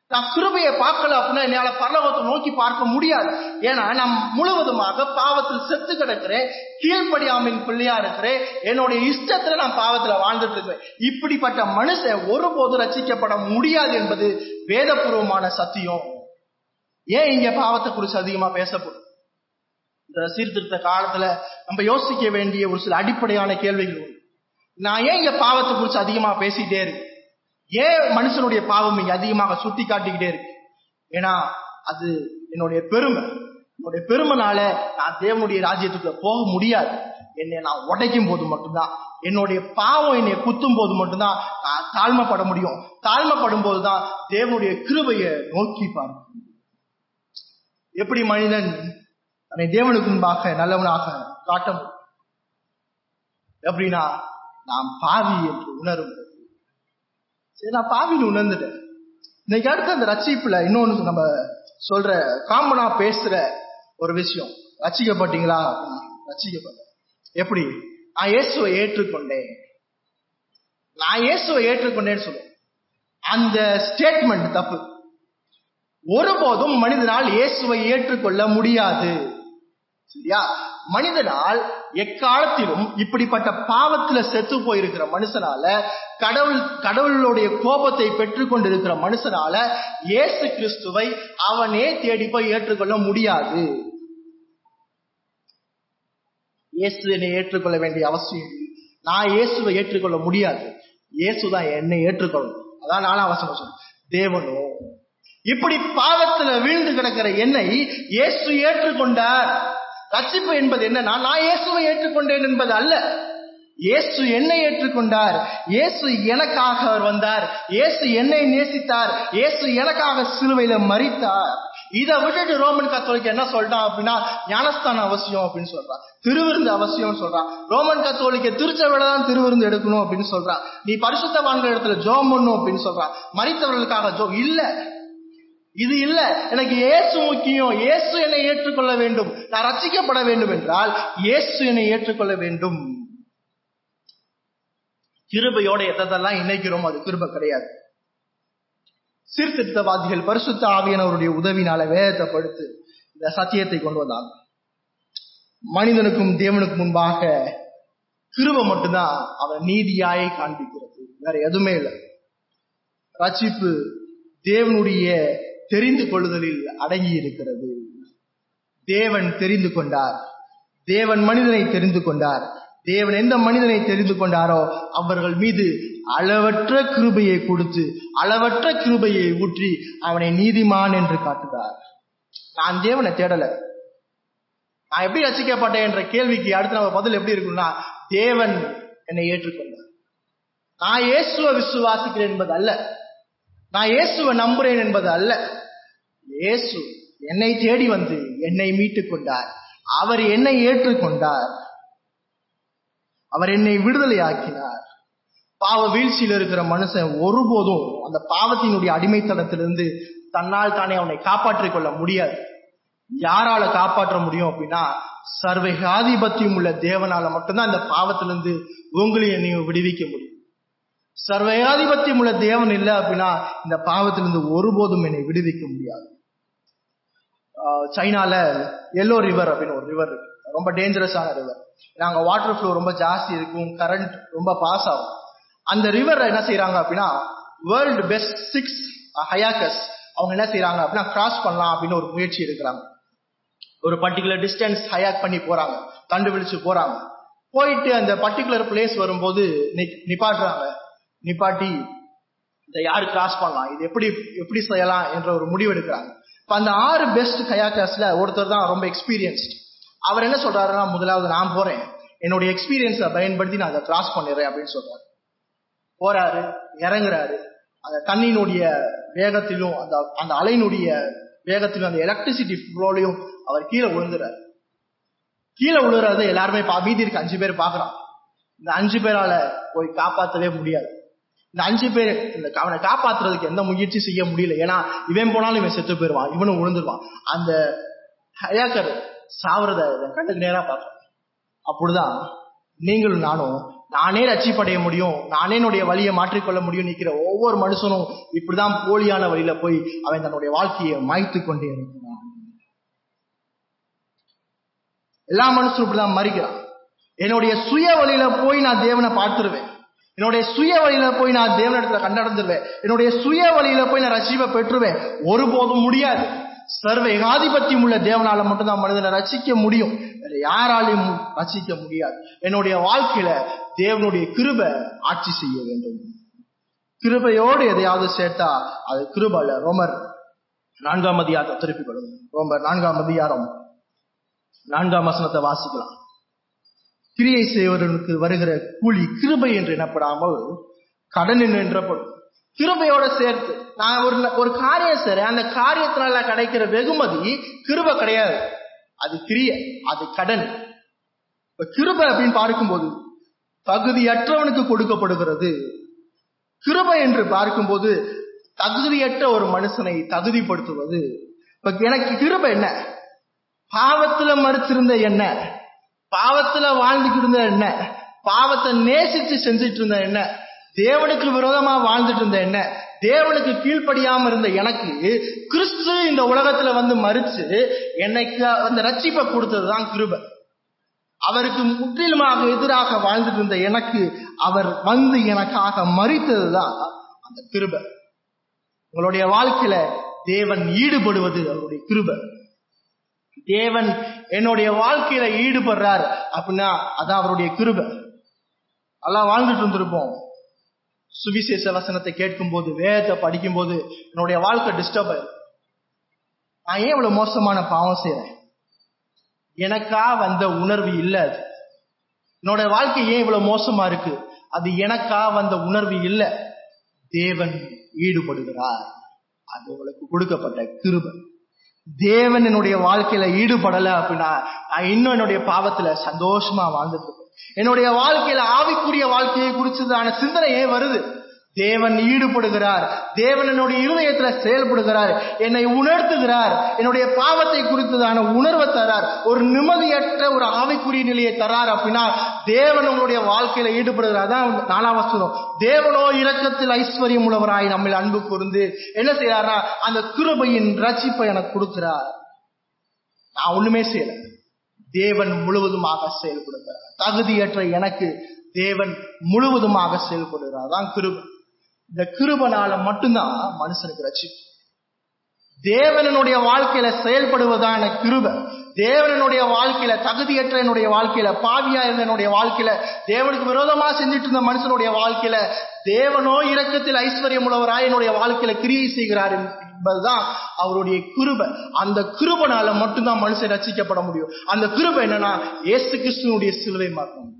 நான் கிருபையை பார்க்கல அப்படின்னா என்னால பரலோகத்தை நோக்கி பார்க்க முடியாது ஏன்னா நான் முழுவதுமாக பாவத்தில் செத்து கிடக்கிறேன் கீழ்ப்படியாமின் பிள்ளையா இருக்கிறேன் என்னுடைய இஷ்டத்துல நான் பாவத்துல வாழ்ந்துட்டு இருக்கிறேன் இப்படிப்பட்ட மனுஷன் ஒருபோதும் ரசிக்கப்பட முடியாது என்பது வேதபூர்வமான சத்தியம் ஏன் இங்க பாவத்தை குறித்து அதிகமா பேசப்படும் இந்த சீர்திருத்த காலத்துல நம்ம யோசிக்க வேண்டிய ஒரு சில அடிப்படையான கேள்விகள் உண்டு நான் ஏன் இங்க பாவத்தை குறித்து அதிகமா பேசிட்டே இருக்கு ஏன் மனுஷனுடைய பாவம் இங்க அதிகமாக சுட்டி காட்டிக்கிட்டே இருக்கு ஏன்னா அது என்னுடைய பெருமை என்னுடைய பெருமைனால நான் தேவனுடைய ராஜ்யத்துக்குள்ள போக முடியாது என்னை நான் உடைக்கும் போது மட்டும்தான் என்னுடைய பாவம் என்னை குத்தும் போது மட்டும்தான் நான் தாழ்மைப்பட முடியும் தாழ்மைப்படும் போதுதான் தேவனுடைய கிருபையை நோக்கி பார்க்க முடியும் எப்படி மனிதன் தன்னை தேவனுக்கு முன்பாக நல்லவனாக காட்ட முடியும் எப்படின்னா நாம் பாவி என்று உணரும் போது. சரி நான் பாவின்னு உணர்ந்துட்டேன் இன்னைக்கு அடுத்து அந்த ரட்சிப்புல இன்னொன்னு நம்ம சொல்ற காமனா பேசுற ஒரு விஷயம் ரசிக்கப்பட்டீங்களா ரசிக்கப்பட்டேன் எப்படி நான் இயேசுவை ஏற்றுக்கொண்டேன் நான் இயேசுவை ஏற்றுக்கொண்டேன்னு சொல்லுவேன் அந்த ஸ்டேட்மெண்ட் தப்பு ஒருபோதும் மனிதனால் இயேசுவை ஏற்றுக்கொள்ள முடியாது சரியா மனிதனால் எக்காலத்திலும் இப்படிப்பட்ட பாவத்துல செத்து போயிருக்கிற மனுஷனால கடவுள் கடவுளுடைய கோபத்தை பெற்றுக் கொண்டிருக்கிற மனுஷனால இயேசு கிறிஸ்துவை அவனே தேடி போய் ஏற்றுக்கொள்ள முடியாது இயேசு என்னை ஏற்றுக்கொள்ள வேண்டிய அவசியம் இல்லை. நான் இயேசுவை ஏற்றுக்கொள்ள முடியாது இயேசுதான் என்னை ஏற்றுக்கொள்ளணும் அதான் நாலாம் வசனம் சொல்றேன் தேவனோ இப்படி பாவத்துல வீழ்ந்து கிடக்கிற என்னை இயேசு ஏற்றுக்கொண்டார் ரட்சிப்பு என்பது என்னன்னா நான் இயேசுவை ஏற்றுக்கொண்டேன் என்பது அல்ல இயேசு என்னை ஏற்றுக்கொண்டார் இயேசு எனக்காக அவர் வந்தார் இயேசு என்னை நேசித்தார் இயேசு எனக்காக சிலுவையில மறித்தார் இதை விட்டுட்டு ரோமன் கத்தோலிக்க என்ன சொல்றான் அப்படின்னா ஞானஸ்தானம் அவசியம் அப்படின்னு சொல்றான் திருவிருந்து அவசியம் சொல்றான் ரோமன் கத்தோலிக்க திருச்சபையில தான் திருவிருந்து எடுக்கணும் அப்படின்னு சொல்றான் நீ பரிசுத்தவான்கள் இடத்துல ஜோம் பண்ணும் அப்படின்னு சொல்றான் மறித்தவர்களுக்காக ஜோ இல்ல இது இல்ல எனக்கு இயேசு முக்கியம் இயேசு என்னை ஏற்றுக்கொள்ள வேண்டும் நான் ரசிக்கப்பட வேண்டும் என்றால் இயேசு என்னை ஏற்றுக்கொள்ள வேண்டும் கிருபையோட எதெல்லாம் இணைக்கிறோம் அது கிருபை கிடையாது சீர்திருத்தவாதிகள் பரிசுத்த ஆவியானவருடைய உதவினால வேதத்தை படுத்து இந்த சத்தியத்தை கொண்டு வந்தாங்க மனிதனுக்கும் தேவனுக்கும் முன்பாக கிருபை மட்டும்தான் அவன் நீதியாயை காண்பிக்கிறது வேற எதுவுமே இல்லை ரட்சிப்பு தேவனுடைய தெரிந்து கொள்ளுதலில் அடங்கி இருக்கிறது தேவன் தெரிந்து கொண்டார் தேவன் மனிதனை தெரிந்து கொண்டார் தேவன் எந்த மனிதனை தெரிந்து கொண்டாரோ அவர்கள் மீது அளவற்ற கிருபையை கொடுத்து அளவற்ற கிருபையை ஊற்றி அவனை நீதிமான் என்று காட்டுகிறார் நான் தேவனை தேடல நான் எப்படி ரசிக்கப்பட்டேன் என்ற கேள்விக்கு அடுத்து நம்ம பதில் எப்படி இருக்கும்னா தேவன் என்னை ஏற்றுக்கொண்டார் நான் இயேசுவை விசுவாசிக்கிறேன் என்பது அல்ல நான் இயேசுவை நம்புறேன் என்பது அல்ல இயேசு என்னை தேடி வந்து என்னை மீட்டுக் கொண்டார் அவர் என்னை ஏற்றுக்கொண்டார் அவர் என்னை விடுதலை ஆக்கினார் பாவ வீழ்ச்சியில் இருக்கிற மனுஷன் ஒருபோதும் அந்த பாவத்தினுடைய அடிமைத்தனத்திலிருந்து தன்னால் தானே அவனை காப்பாற்றிக் கொள்ள முடியாது யாரால காப்பாற்ற முடியும் அப்படின்னா சர்வகாதிபத்தியம் உள்ள தேவனால மட்டும்தான் இந்த பாவத்திலிருந்து உங்களையும் என்னையும் விடுவிக்க முடியும் சர்வகாதிபத்தியம் உள்ள தேவன் இல்லை அப்படின்னா இந்த பாவத்திலிருந்து ஒருபோதும் என்னை விடுவிக்க முடியாது ஆஹ் சைனால எல்லோ ரிவர் அப்படின்னு ஒரு ரிவர் இருக்கு ரொம்ப டேஞ்சரஸான ரிவர் நாங்க வாட்டர் ஃப்ளோ ரொம்ப ஜாஸ்தி இருக்கும் கரண்ட் ரொம்ப பாஸ் ஆகும் அந்த ரிவர் என்ன செய்யறாங்க அப்படின்னா வேர்ல்டு பெஸ்ட் சிக்ஸ் ஹயாக்கஸ் அவங்க என்ன செய்யறாங்க அப்படின்னா கிராஸ் பண்ணலாம் அப்படின்னு ஒரு முயற்சி எடுக்கிறாங்க ஒரு பர்டிகுலர் டிஸ்டன்ஸ் ஹயாக் பண்ணி போறாங்க கண்டுபிடிச்சு போறாங்க போயிட்டு அந்த பர்டிகுலர் பிளேஸ் வரும்போது நி- நிப்பாட்டுறாங்க நிப்பாட்டி இதை யாரு கிராஸ் பண்ணலாம் இது எப்படி எப்படி செய்யலாம் என்ற ஒரு முடிவு எடுக்கிறாங்க இப்ப அந்த ஆறு பெஸ்ட் கயாக்கர்ஸ்ல ஒருத்தர் தான் ரொம்ப எக்ஸ்பீரியன்ஸ்ட் அவர் என்ன சொல்றாருன்னா முதலாவது நான் போறேன் என்னுடைய எக்ஸ்பீரியன்ஸை பயன்படுத்தி நான் அதை கிராஸ் பண்ணிடுறேன் அப்படின்னு சொல்றாரு போறாரு இறங்குறாரு அந்த தண்ணியினுடைய வேகத்திலும் அந்த அந்த அலையினுடைய வேகத்திலும் அந்த எலக்ட்ரிசிட்டி ஃப்ளோலையும் அவர் கீழே விழுந்துறாரு கீழே விழுறது எல்லாருமே பா- மீதி இருக்க அஞ்சு பேர் பாக்குறான் இந்த அஞ்சு பேரால போய் காப்பாற்றவே முடியாது இந்த அஞ்சு பேர் இந்த க- அவனை காப்பாத்துறதுக்கு எந்த முயற்சி செய்ய முடியல ஏன்னா இவன் போனாலும் இவன் செத்து போயிருவான் இவனும் விழுந்துருவான் அந்த ஹயாக்கர் சாவறத இவன் கண்ணுக்கு நேரா பார்க்கலாம் அப்படிதான் நீங்களும் நானும் நானே ரட்சிப்படைய முடியும் நானே என்னுடைய வழியை மாற்றிக்கொள்ள முடியும் நிக்கிற ஒவ்வொரு மனுஷனும் இப்படிதான் போலியான வழியில போய் அவன் தன்னுடைய வாழ்க்கையை மாய்த்து கொண்டே இருக்கிறான் எல்லா மனுஷனும் இப்படிதான் மறிக்கிறான் என்னுடைய சுய வழியில போய் நான் தேவனை பார்த்துருவேன் என்னுடைய சுய வழியில போய் நான் தேவனிடத்துல கண்டடைந்துருவேன் என்னுடைய சுய வழியில போய் நான் ரட்சிப்பை பெற்றுவேன் ஒருபோதும் முடியாது சர்வ ஏகாதிபத்தியம் உள்ள தேவனால மட்டும்தான் மனிதனை ரசிக்க முடியும் வேற யாராலையும் ரசிக்க முடியாது என்னுடைய வாழ்க்கையில தேவனுடைய கிருப ஆட்சி செய்ய வேண்டும் கிருபையோடு எதையாவது சேர்த்தா அது கிருப அல்ல ரோமர் நான்காம் அதிகாரத்தை திருப்பி கொடுங்க ரோமர் நான்காம் அதிகாரம் நான்காம் வசனத்தை வாசிக்கலாம் கிரியை செய்வதற்கு வருகிற கூலி கிருபை என்று எனப்படாமல் கடன் என்று என்றப்படும் கிருபையோட சேர்த்து நான் ஒரு ஒரு காரியம் செய்றேன் அந்த காரியத்தினால கிடைக்கிற வெகுமதி கிருபை கிடையாது அது கிரிய அது கடன் இப்ப கிருபை அப்படின்னு பார்க்கும்போது தகுதியற்றவனுக்கு கொடுக்கப்படுகிறது கிருபை என்று பார்க்கும்போது தகுதியற்ற ஒரு மனுஷனை தகுதிப்படுத்துவது இப்ப எனக்கு கிருபை என்ன பாவத்துல மறுத்திருந்த என்ன பாவத்துல வாழ்ந்துட்டு இருந்த என்ன பாவத்தை நேசிச்சு செஞ்சுட்டு இருந்த என்ன தேவனுக்கு விரோதமா வாழ்ந்துட்டு இருந்த என்ன தேவனுக்கு கீழ்ப்படியாம இருந்த எனக்கு கிறிஸ்து இந்த உலகத்துல வந்து மறிச்சு என்னைக்கு அந்த ரட்சிப்பை கொடுத்ததுதான் கிருபை அவருக்கு முற்றிலுமாக எதிராக வாழ்ந்துட்டு இருந்த எனக்கு அவர் வந்து எனக்காக மறித்ததுதான் அந்த கிருபை உங்களுடைய வாழ்க்கையில தேவன் ஈடுபடுவது அவருடைய கிருபை தேவன் என்னுடைய வாழ்க்கையில ஈடுபடுறார் அப்படின்னா அதான் அவருடைய கிருபை நல்லா வாழ்ந்துட்டு இருந்திருப்போம் சுவிசேஷ வசனத்தை கேட்கும் போது வேதத்தை படிக்கும் போது என்னுடைய வாழ்க்கை டிஸ்டர்ப் ஆயிடும் நான் ஏன் இவ்வளவு மோசமான பாவம் செய்யறேன் எனக்கா வந்த உணர்வு இல்ல அது என்னோட வாழ்க்கை ஏன் இவ்வளவு மோசமா இருக்கு அது எனக்கா வந்த உணர்வு இல்ல தேவன் ஈடுபடுகிறார் அது உங்களுக்கு கொடுக்கப்பட்ட கிருபை தேவன் என்னுடைய வாழ்க்கையில ஈடுபடல அப்படின்னா நான் இன்னும் என்னுடைய பாவத்துல சந்தோஷமா வாழ்ந்துட்டு இருக்கேன் என்னுடைய வாழ்க்கையில ஆவிக்குரிய வாழ்க்கையை குறிச்சதான சிந்தனை ஏன் வருது தேவன் ஈடுபடுகிறார் தேவன் என்னுடைய இருதயத்துல செயல்படுகிறார் என்னை உணர்த்துகிறார் என்னுடைய பாவத்தை குறித்ததான உணர்வை தரார் ஒரு நிம்மதியற்ற ஒரு ஆவிக்குரிய நிலையை தரார் அப்படின்னா தேவன் உங்களுடைய வாழ்க்கையில ஈடுபடுகிறார் அதான் நாலாம் வசனம் தேவனோ இரக்கத்தில் ஐஸ்வர்யம் உள்ளவராய் நம்ம அன்பு கூர்ந்து என்ன செய்யறாருன்னா அந்த கிருபையின் ரட்சிப்பை எனக்கு கொடுக்கிறார் நான் ஒண்ணுமே செய்யல தேவன் முழுவதுமாக செயல்படுகிறார் தகுதியற்ற எனக்கு தேவன் முழுவதுமாக செயல்படுகிறார் தான் கிருபை இந்த கிருபனால மட்டும்தான் மனுஷனுக்கு ரட்சிப்பு தேவனனுடைய வாழ்க்கையில செயல்படுவதான கிருபை தேவனனுடைய வாழ்க்கையில தகுதியற்ற என்னுடைய வாழ்க்கையில பாவியா இருந்த என்னுடைய வாழ்க்கையில தேவனுக்கு விரோதமா செஞ்சுட்டு இருந்த மனுஷனுடைய வாழ்க்கையில தேவனோ இரக்கத்தில் ஐஸ்வர்யம் உள்ளவராய் என்னுடைய வாழ்க்கையில கிரியை செய்கிறார் என்பதுதான் அவருடைய கிருபை அந்த கிருபனால மட்டும்தான் மனுஷன் ரசிக்கப்பட முடியும் அந்த கிருபை என்னன்னா ஏசு கிறிஸ்துவனுடைய சிலுவை மாற்றம்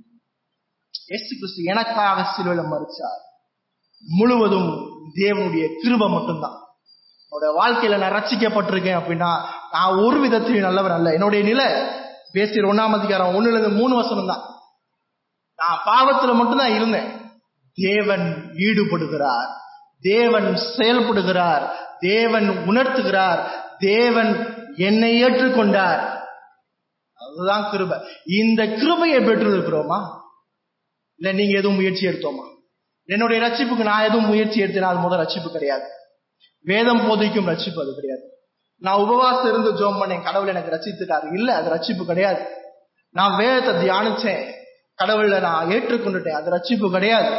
ஏசு கிறிஸ்து எனக்காக சிலுவையில மறிச்சார் முழுவதும் தேவனுடைய கிருபை மட்டும்தான் என்னோட வாழ்க்கையில நான் ரட்சிக்கப்பட்டிருக்கேன் அப்படின்னா நான் ஒரு விதத்திலையும் நல்லவர் அல்ல என்னுடைய நிலை பேசிற ஒன்னாம் அதிகாரம் ஒண்ணுல இருந்து மூணு வருஷம் தான் நான் பாவத்துல மட்டும்தான் இருந்தேன் தேவன் ஈடுபடுகிறார் தேவன் செயல்படுகிறார் தேவன் உணர்த்துகிறார் தேவன் என்னை ஏற்றுக்கொண்டார் அதுதான் கிருபை இந்த கிருபையை பெற்று இருக்கிறோமா இல்ல நீங்க எதுவும் முயற்சி எடுத்தோமா என்னுடைய ரட்சிப்புக்கு நான் எதுவும் முயற்சி எடுத்தேனா அது முதல் ரட்சிப்பு கிடையாது வேதம் போதிக்கும் ரட்சிப்பு அது கிடையாது நான் உபவாசம் இருந்து ஜோம் பண்ணேன் கடவுள் எனக்கு ரசித்துட்டாரு இல்ல அது ரட்சிப்பு கிடையாது நான் வேதத்தை தியானிச்சேன் கடவுளை நான் ஏற்றுக்கொண்டுட்டேன் அது ரட்சிப்பு கிடையாது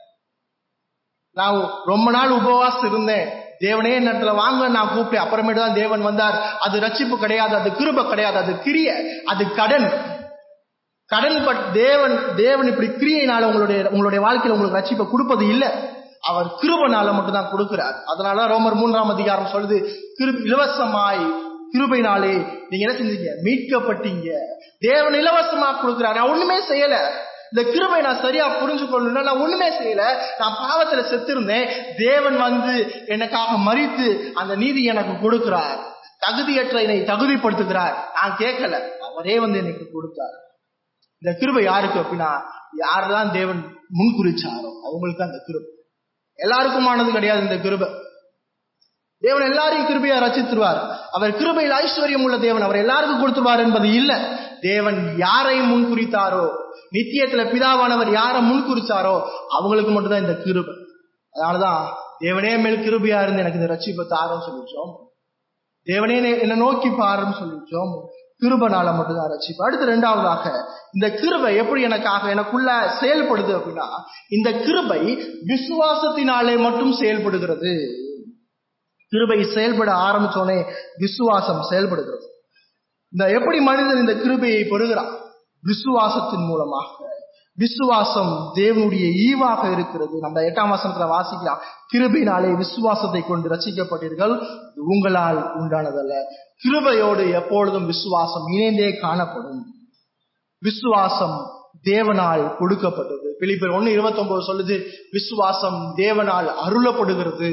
நான் ரொம்ப நாள் உபவாசம் இருந்தேன் தேவனே இடத்துல வாங்க நான் கூப்பிட்டேன் அப்புறமேட்டு தான் தேவன் வந்தார் அது ரட்சிப்பு கிடையாது அது கிருப கிடையாது அது கிரிய அது கடன் கடன் பட் தேவன் தேவன் இப்படி கிரியைனால உங்களுடைய உங்களுடைய வாழ்க்கையில உங்களுக்கு ரட்சிப்பை கொடுப்பது இல்லை அவர் கிருபனால மட்டும்தான் கொடுக்கிறார் அதனால ரோமர் மூன்றாம் அதிகாரம் சொல்லுது கிரு இலவசமாய் கிருபைனாலே நீங்க என்ன செஞ்சீங்க மீட்கப்பட்டீங்க தேவன் இலவசமா கொடுக்கிறார் நான் ஒண்ணுமே செய்யல இந்த கிருபை நான் சரியா புரிஞ்சு கொள்ளணும்னா நான் ஒண்ணுமே செய்யல நான் பாவத்துல செத்திருந்தேன் தேவன் வந்து எனக்காக மறித்து அந்த நீதி எனக்கு கொடுக்கிறார் தகுதியற்ற என்னை தகுதிப்படுத்துகிறார் நான் கேட்கல அவரே வந்து எனக்கு கொடுத்தார் இந்த கிருபை யாருக்கு அப்படின்னா யாரெல்லாம் தேவன் முன்குறிச்சாரோ அவங்களுக்கு தான் இந்த கிருபை எல்லாருக்குமானது கிடையாது இந்த கிருபை தேவன் எல்லாரையும் கிருபையா ரசித்துருவார் அவர் கிருபையில் ஐஸ்வர்யம் உள்ள தேவன் அவர் எல்லாருக்கும் கொடுத்துருவார் என்பது இல்ல தேவன் யாரை முன்குறித்தாரோ நித்தியத்துல பிதாவானவர் யார முன்குறிச்சாரோ அவங்களுக்கு மட்டும்தான் இந்த கிருபை அதனாலதான் தேவனே மேல் கிருபையா இருந்து எனக்கு இந்த ரட்சிப்பை தாரன்னு சொல்லிச்சோம் தேவனே என்னை- என்னை நோக்கி பாருன்னு சொல்லிச்சோம் கிருபனால மட்டும்தான் ரட்சிப்பு அடுத்து ரெண்டாவதாக இந்த கிருபை எப்படி எனக்காக எனக்குள்ள செயல்படுது அப்படின்னா இந்த கிருபை விசுவாசத்தினாலே மட்டும் செயல்படுகிறது கிருபை செயல்பட ஆரம்பிச்சோனே விசுவாசம் செயல்படுகிறது இந்த எப்படி மனிதன் இந்த கிருபையை பெறுகிறான் விசுவாசத்தின் மூலமாக விசுவாசம் தேவனுடைய ஈவாக இருக்கிறது நம்ம எட்டாம் வசனத்துல வாசிக்கலாம் கிருபையினாலே விசுவாசத்தை கொண்டு ரசிக்கப்பட்டீர்கள் இது உங்களால் உண்டானதல்ல கிருபையோடு எப்பொழுதும் விசுவாசம் இணைந்தே காணப்படும் விசுவாசம் தேவனால் கொடுக்கப்பட்டது பிலிப்பர் ஒன்னு இருபத்தி சொல்லுது விசுவாசம் தேவனால் அருளப்படுகிறது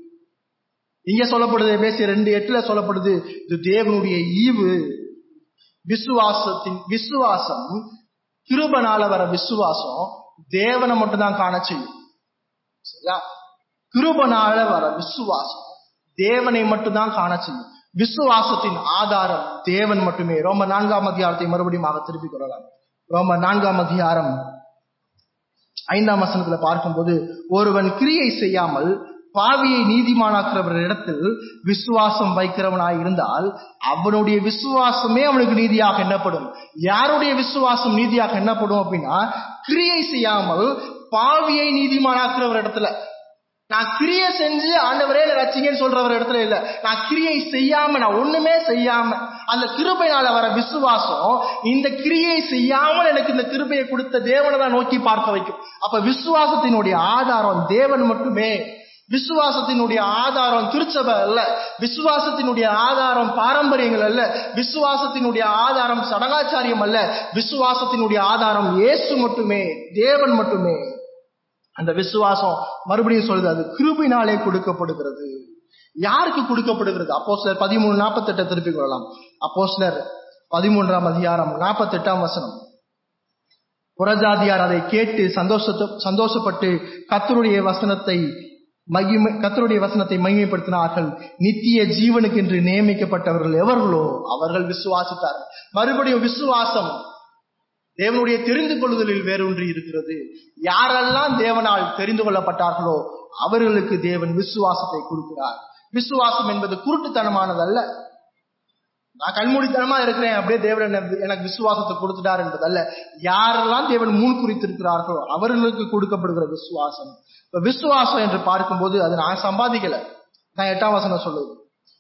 இங்க சொல்லப்படுது பேசிய ரெண்டு எட்டுல சொல்லப்படுது இது தேவனுடைய ஈவு விசுவாசத்தின் விசுவாசம் கிருபனால வர விசுவாசம் தேவனை மட்டும்தான் காண செய்யும் சரியா கிருபனால வர விசுவாசம் தேவனை மட்டும்தான் காண செய்யும் விசுவாசத்தின் ஆதாரம் தேவன் மட்டுமே ரோம நான்காம் அதிகாரத்தை மறுபடியும் ஆக திருப்பிக் கொள்ளலாம் ரோம நான்காம் அதிகாரம் ஐந்தாம் வசனத்துல பார்க்கும்போது ஒருவன் கிரியை செய்யாமல் பாவியை நீதிமானாக்குறவர் இடத்தில் விசுவாசம் வைக்கிறவனாய் இருந்தால் அவனுடைய விசுவாசமே அவனுக்கு நீதியாக எண்ணப்படும் யாருடைய விசுவாசம் நீதியாக எண்ணப்படும் அப்படின்னா கிரியை செய்யாமல் பாவியை நீதிமானாக்குறவர் இடத்துல நான் கிரியை செஞ்சு ஆண்டவரே என்னை ரட்சிங்கன்னு சொல்றவர் இடத்துல இல்ல நான் கிரியை செய்யாம நான் ஒண்ணுமே செய்யாம அந்த கிருபையினால வர விசுவாசம் இந்த கிரியை செய்யாமல் எனக்கு இந்த கிருபையை கொடுத்த தேவனை தான் நோக்கி பார்க்க வைக்கும் அப்ப விசுவாசத்தினுடைய ஆதாரம் தேவன் மட்டுமே விசுவாசத்தினுடைய ஆதாரம் திருச்சபை அல்ல விசுவாசத்தினுடைய ஆதாரம் பாரம்பரியங்கள் அல்ல விசுவாசத்தினுடைய ஆதாரம் சடங்காச்சாரியம் அல்ல விசுவாசத்தினுடைய ஆதாரம் இயேசு மட்டுமே தேவன் மட்டுமே அந்த விசுவாசம் மறுபடியும் சொல்லுது அது கிருபினாலே கொடுக்கப்படுகிறது யாருக்கு கொடுக்கப்படுகிறது அப்போ சிலர் பதிமூணு நாற்பத்தெட்டை திருப்பிக் கொள்ளலாம் அப்போ சிலர் பதிமூன்றாம் அதிகாரம் நாற்பத்தெட்டாம் வசனம் புறஜாதியார் அதை கேட்டு சந்தோஷத்தை சந்தோஷப்பட்டு கத்தருடைய வசனத்தை மகிமை கத்தருடைய வசனத்தை மகிமைப்படுத்தினார்கள் நித்திய ஜீவனுக்கு என்று நியமிக்கப்பட்டவர்கள் எவர்களோ அவர்கள் விசுவாசித்தார்கள் மறுபடியும் விசுவாசம் தேவனுடைய தெரிந்து கொள்ளுதலில் வேரூன்றி இருக்கிறது யாரெல்லாம் தேவனால் தெரிந்து கொள்ளப்பட்டார்களோ அவர்களுக்கு தேவன் விசுவாசத்தை கொடுக்கிறார் விசுவாசம் என்பது குருட்டுத்தனமானதல்ல நான் கண்மூடித்தனமா இருக்கிறேன் அப்படியே தேவன் என்ன- எனக்கு விசுவாசத்தை கொடுத்துட்டார் என்பதல்ல யாரெல்லாம் தேவன் முன் குறித்திருக்கிறார்களோ அவர்களுக்கு கொடுக்கப்படுகிற விசுவாசம் இப்ப விசுவாசம் என்று பார்க்கும்போது அது நான் சம்பாதிக்கல நான் எட்டாம் வசனம் சொல்லுது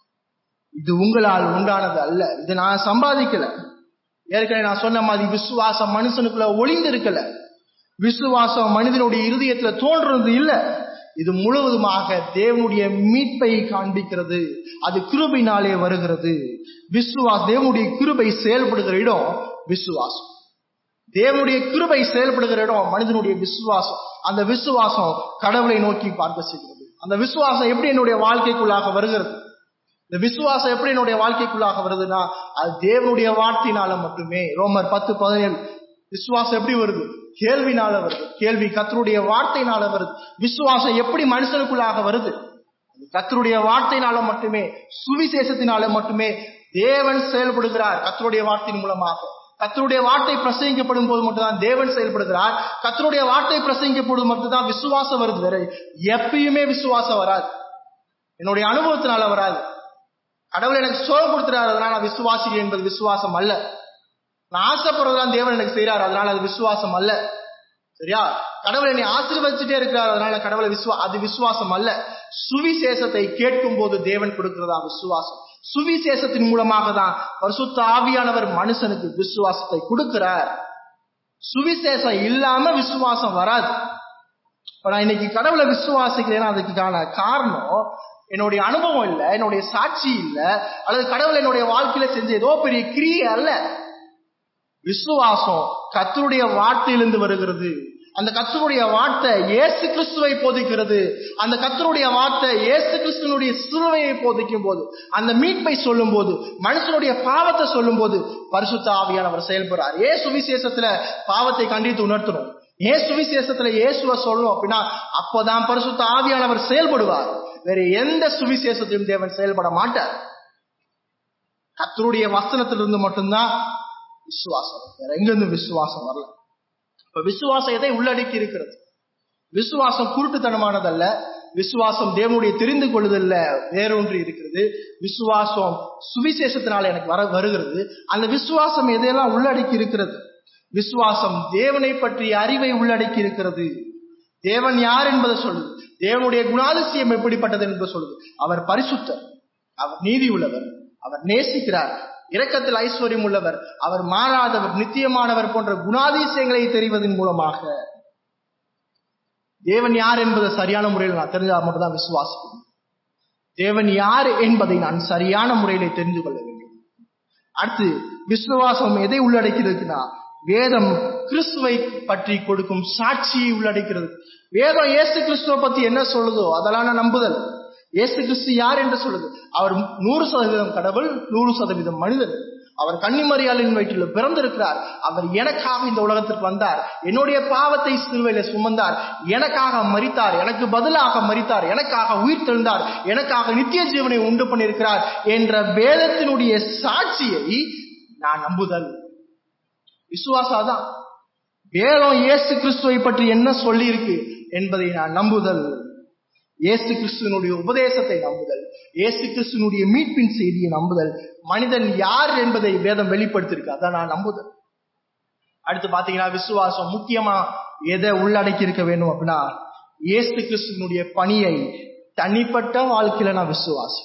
இது உங்களால் உண்டானது அல்ல இது நான் சம்பாதிக்கல ஏற்கனவே நான் சொன்ன மாதிரி விசுவாசம் மனுஷனுக்குள்ள ஒளிந்து இருக்கல விசுவாசம் மனிதனுடைய இருதயத்துல தோன்றது இல்ல இது முழுவதுமாக தேவனுடைய மீட்பை காண்பிக்கிறது அது கிருபையினாலே வருகிறது விசுவாஸ் தேவனுடைய கிருபை செயல்படுகிற இடம் விசுவாசம் தேவனுடைய கிருபை செயல்படுகிற இடம் மனிதனுடைய விசுவாசம் அந்த விசுவாசம் கடவுளை நோக்கி பார்க்க செய்கிறது அந்த விசுவாசம் எப்படி என்னுடைய வாழ்க்கைக்குள்ளாக வருகிறது இந்த விசுவாசம் எப்படி என்னுடைய வாழ்க்கைக்குள்ளாக வருதுன்னா அது தேவனுடைய வார்த்தையினால மட்டுமே ரோமர் பத்து பதினேழு விசுவாசம் எப்படி வருது கேள்வினால வருது கேள்வி கத்தருடைய வார்த்தையினால வருது விசுவாசம் எப்படி மனுஷனுக்குள்ளாக வருது அது கத்தருடைய வார்த்தையினால மட்டுமே சுவிசேஷத்தினால மட்டுமே தேவன் செயல்படுகிறார் கத்தருடைய வார்த்தையின் மூலமாக கத்தருடைய வார்த்தை பிரசங்கிக்கப்படும் போது மட்டும்தான் தேவன் செயல்படுகிறார் கத்தருடைய வார்த்தை பிரசங்கிக்கப்படும் மட்டும்தான் விசுவாசம் வருது வேற எப்பயுமே விசுவாசம் வராது என்னுடைய அனுபவத்தினால வராது கடவுள் எனக்கு சோகம் கொடுத்துறாரு அதனால நான் விசுவாசிக்கிறேன் என்பது விசுவாசம் அல்ல நான் ஆசைப்படுறதுதான் தேவன் எனக்கு செய்யறாரு அதனால அது விசுவாசம் அல்ல சரியா கடவுள் என்னை ஆசீர்வதிச்சுட்டே இருக்கிறார் அதனால கடவுளை விசுவா அது விசுவாசம் அல்ல சுவிசேஷத்தை கேட்கும் போது தேவன் கொடுக்கிறதா விசுவாசம் சுவிசேஷத்தின் மூலமாக தான் பரிசுத்த ஆவியானவர் மனுஷனுக்கு விசுவாசத்தை கொடுக்கிறார் சுவிசேஷம் இல்லாம விசுவாசம் வராது இப்ப நான் இன்னைக்கு கடவுளை விசுவாசிக்கிறேன்னா அதுக்கான காரணம் என்னுடைய அனுபவம் இல்ல என்னுடைய சாட்சி இல்ல அல்லது கடவுள் என்னுடைய வாழ்க்கையில செஞ்ச ஏதோ பெரிய கிரியை அல்ல விசுவாசம் கத்தருடைய வார்த்தையிலிருந்து வருகிறது அந்த கத்தருடைய வார்த்தை இயேசு கிறிஸ்துவை போதிக்கிறது அந்த கத்தருடைய வார்த்தை இயேசு கிறிஸ்துவனுடைய சிலுவையை போதிக்கும் போது அந்த மீட்பை சொல்லும் போது மனுஷனுடைய பாவத்தை சொல்லும் போது பரிசுத்த ஆவியானவர் செயல்படுறார் ஏ சுவிசேஷத்துல பாவத்தை கண்டித்து உணர்த்தணும் ஏன் சுவிசேஷத்துல இயேசுவ சொல்லணும் அப்படின்னா அப்போதான் பரிசுத்த ஆவியானவர் செயல்படுவார் வேற எந்த சுவிசேஷத்திலும் தேவன் செயல்பட மாட்டார் கத்தருடைய வசனத்திலிருந்து மட்டும்தான் விசுவாசம் வேற எங்கிருந்து விசுவாசம் வரல இப்ப விசுவாசம் எதை உள்ளடக்கி இருக்கிறது விசுவாசம் குருட்டுத்தனமானதல்ல விசுவாசம் தேவனுடைய தெரிந்து கொள்ளுதல்ல வேறொன்று இருக்கிறது விசுவாசம் சுவிசேஷத்தினால எனக்கு வர வருகிறது அந்த விசுவாசம் எதையெல்லாம் உள்ளடக்கி இருக்கிறது விசுவாசம் தேவனை பற்றிய அறிவை உள்ளடக்கி இருக்கிறது தேவன் யார் என்பதை சொல்லுது தேவனுடைய குணாதிசயம் எப்படிப்பட்டது என்பதை சொல்லுது அவர் பரிசுத்தர் அவர் நீதி உள்ளவர் அவர் நேசிக்கிறார் இரக்கத்தில் ஐஸ்வர்யம் உள்ளவர் அவர் மாறாதவர் நித்தியமானவர் போன்ற குணாதிசயங்களை தெரிவதன் மூலமாக தேவன் யார் என்பதை சரியான முறையில் நான் தெரிஞ்சா மட்டும் தான் விசுவாசிக்கணும் தேவன் யார் என்பதை நான் சரியான முறையில தெரிந்து கொள்ள வேண்டும் அடுத்து விசுவாசம் எதை உள்ளடக்கிறதுக்குன்னா வேதம் கிறிஸ்துவை பற்றி கொடுக்கும் சாட்சியை உள்ளடக்கிறது வேதம் இயேசு கிறிஸ்துவை பத்தி என்ன சொல்லுதோ அதெல்லாம் நான் நம்புதல் இயேசு கிறிஸ்து யார் என்று சொல்லுது அவர் நூறு சதவீதம் கடவுள் நூறு சதவீதம் மனிதன் அவர் கன்னிமரியாளின் வயிற்றில் பிறந்திருக்கிறார் அவர் எனக்காக இந்த உலகத்திற்கு வந்தார் என்னுடைய பாவத்தை சிலுவையில சுமந்தார் எனக்காக மரித்தார் எனக்கு பதிலாக மரித்தார் எனக்காக உயிர் தெழுந்தார் எனக்காக நித்திய ஜீவனை உண்டு பண்ணியிருக்கிறார் என்ற வேதத்தினுடைய சாட்சியை நான் நம்புதல் விசுவாசாதான் வேதம் இயேசு கிறிஸ்துவை பற்றி என்ன சொல்லி இருக்கு என்பதை நான் நம்புதல் இயேசு கிறிஸ்துவனுடைய உபதேசத்தை நம்புதல் இயேசு கிறிஸ்துவனுடைய மீட்பின் செய்தியை நம்புதல் மனிதன் யார் என்பதை வேதம் வெளிப்படுத்திருக்கு அதான் நான் நம்புதல் அடுத்து பாத்தீங்கன்னா விசுவாசம் முக்கியமா எதை உள்ளடக்கி இருக்க வேண்டும் அப்படின்னா இயேசு கிறிஸ்துவனுடைய பணியை தனிப்பட்ட வாழ்க்கையில நான் விசுவாசம்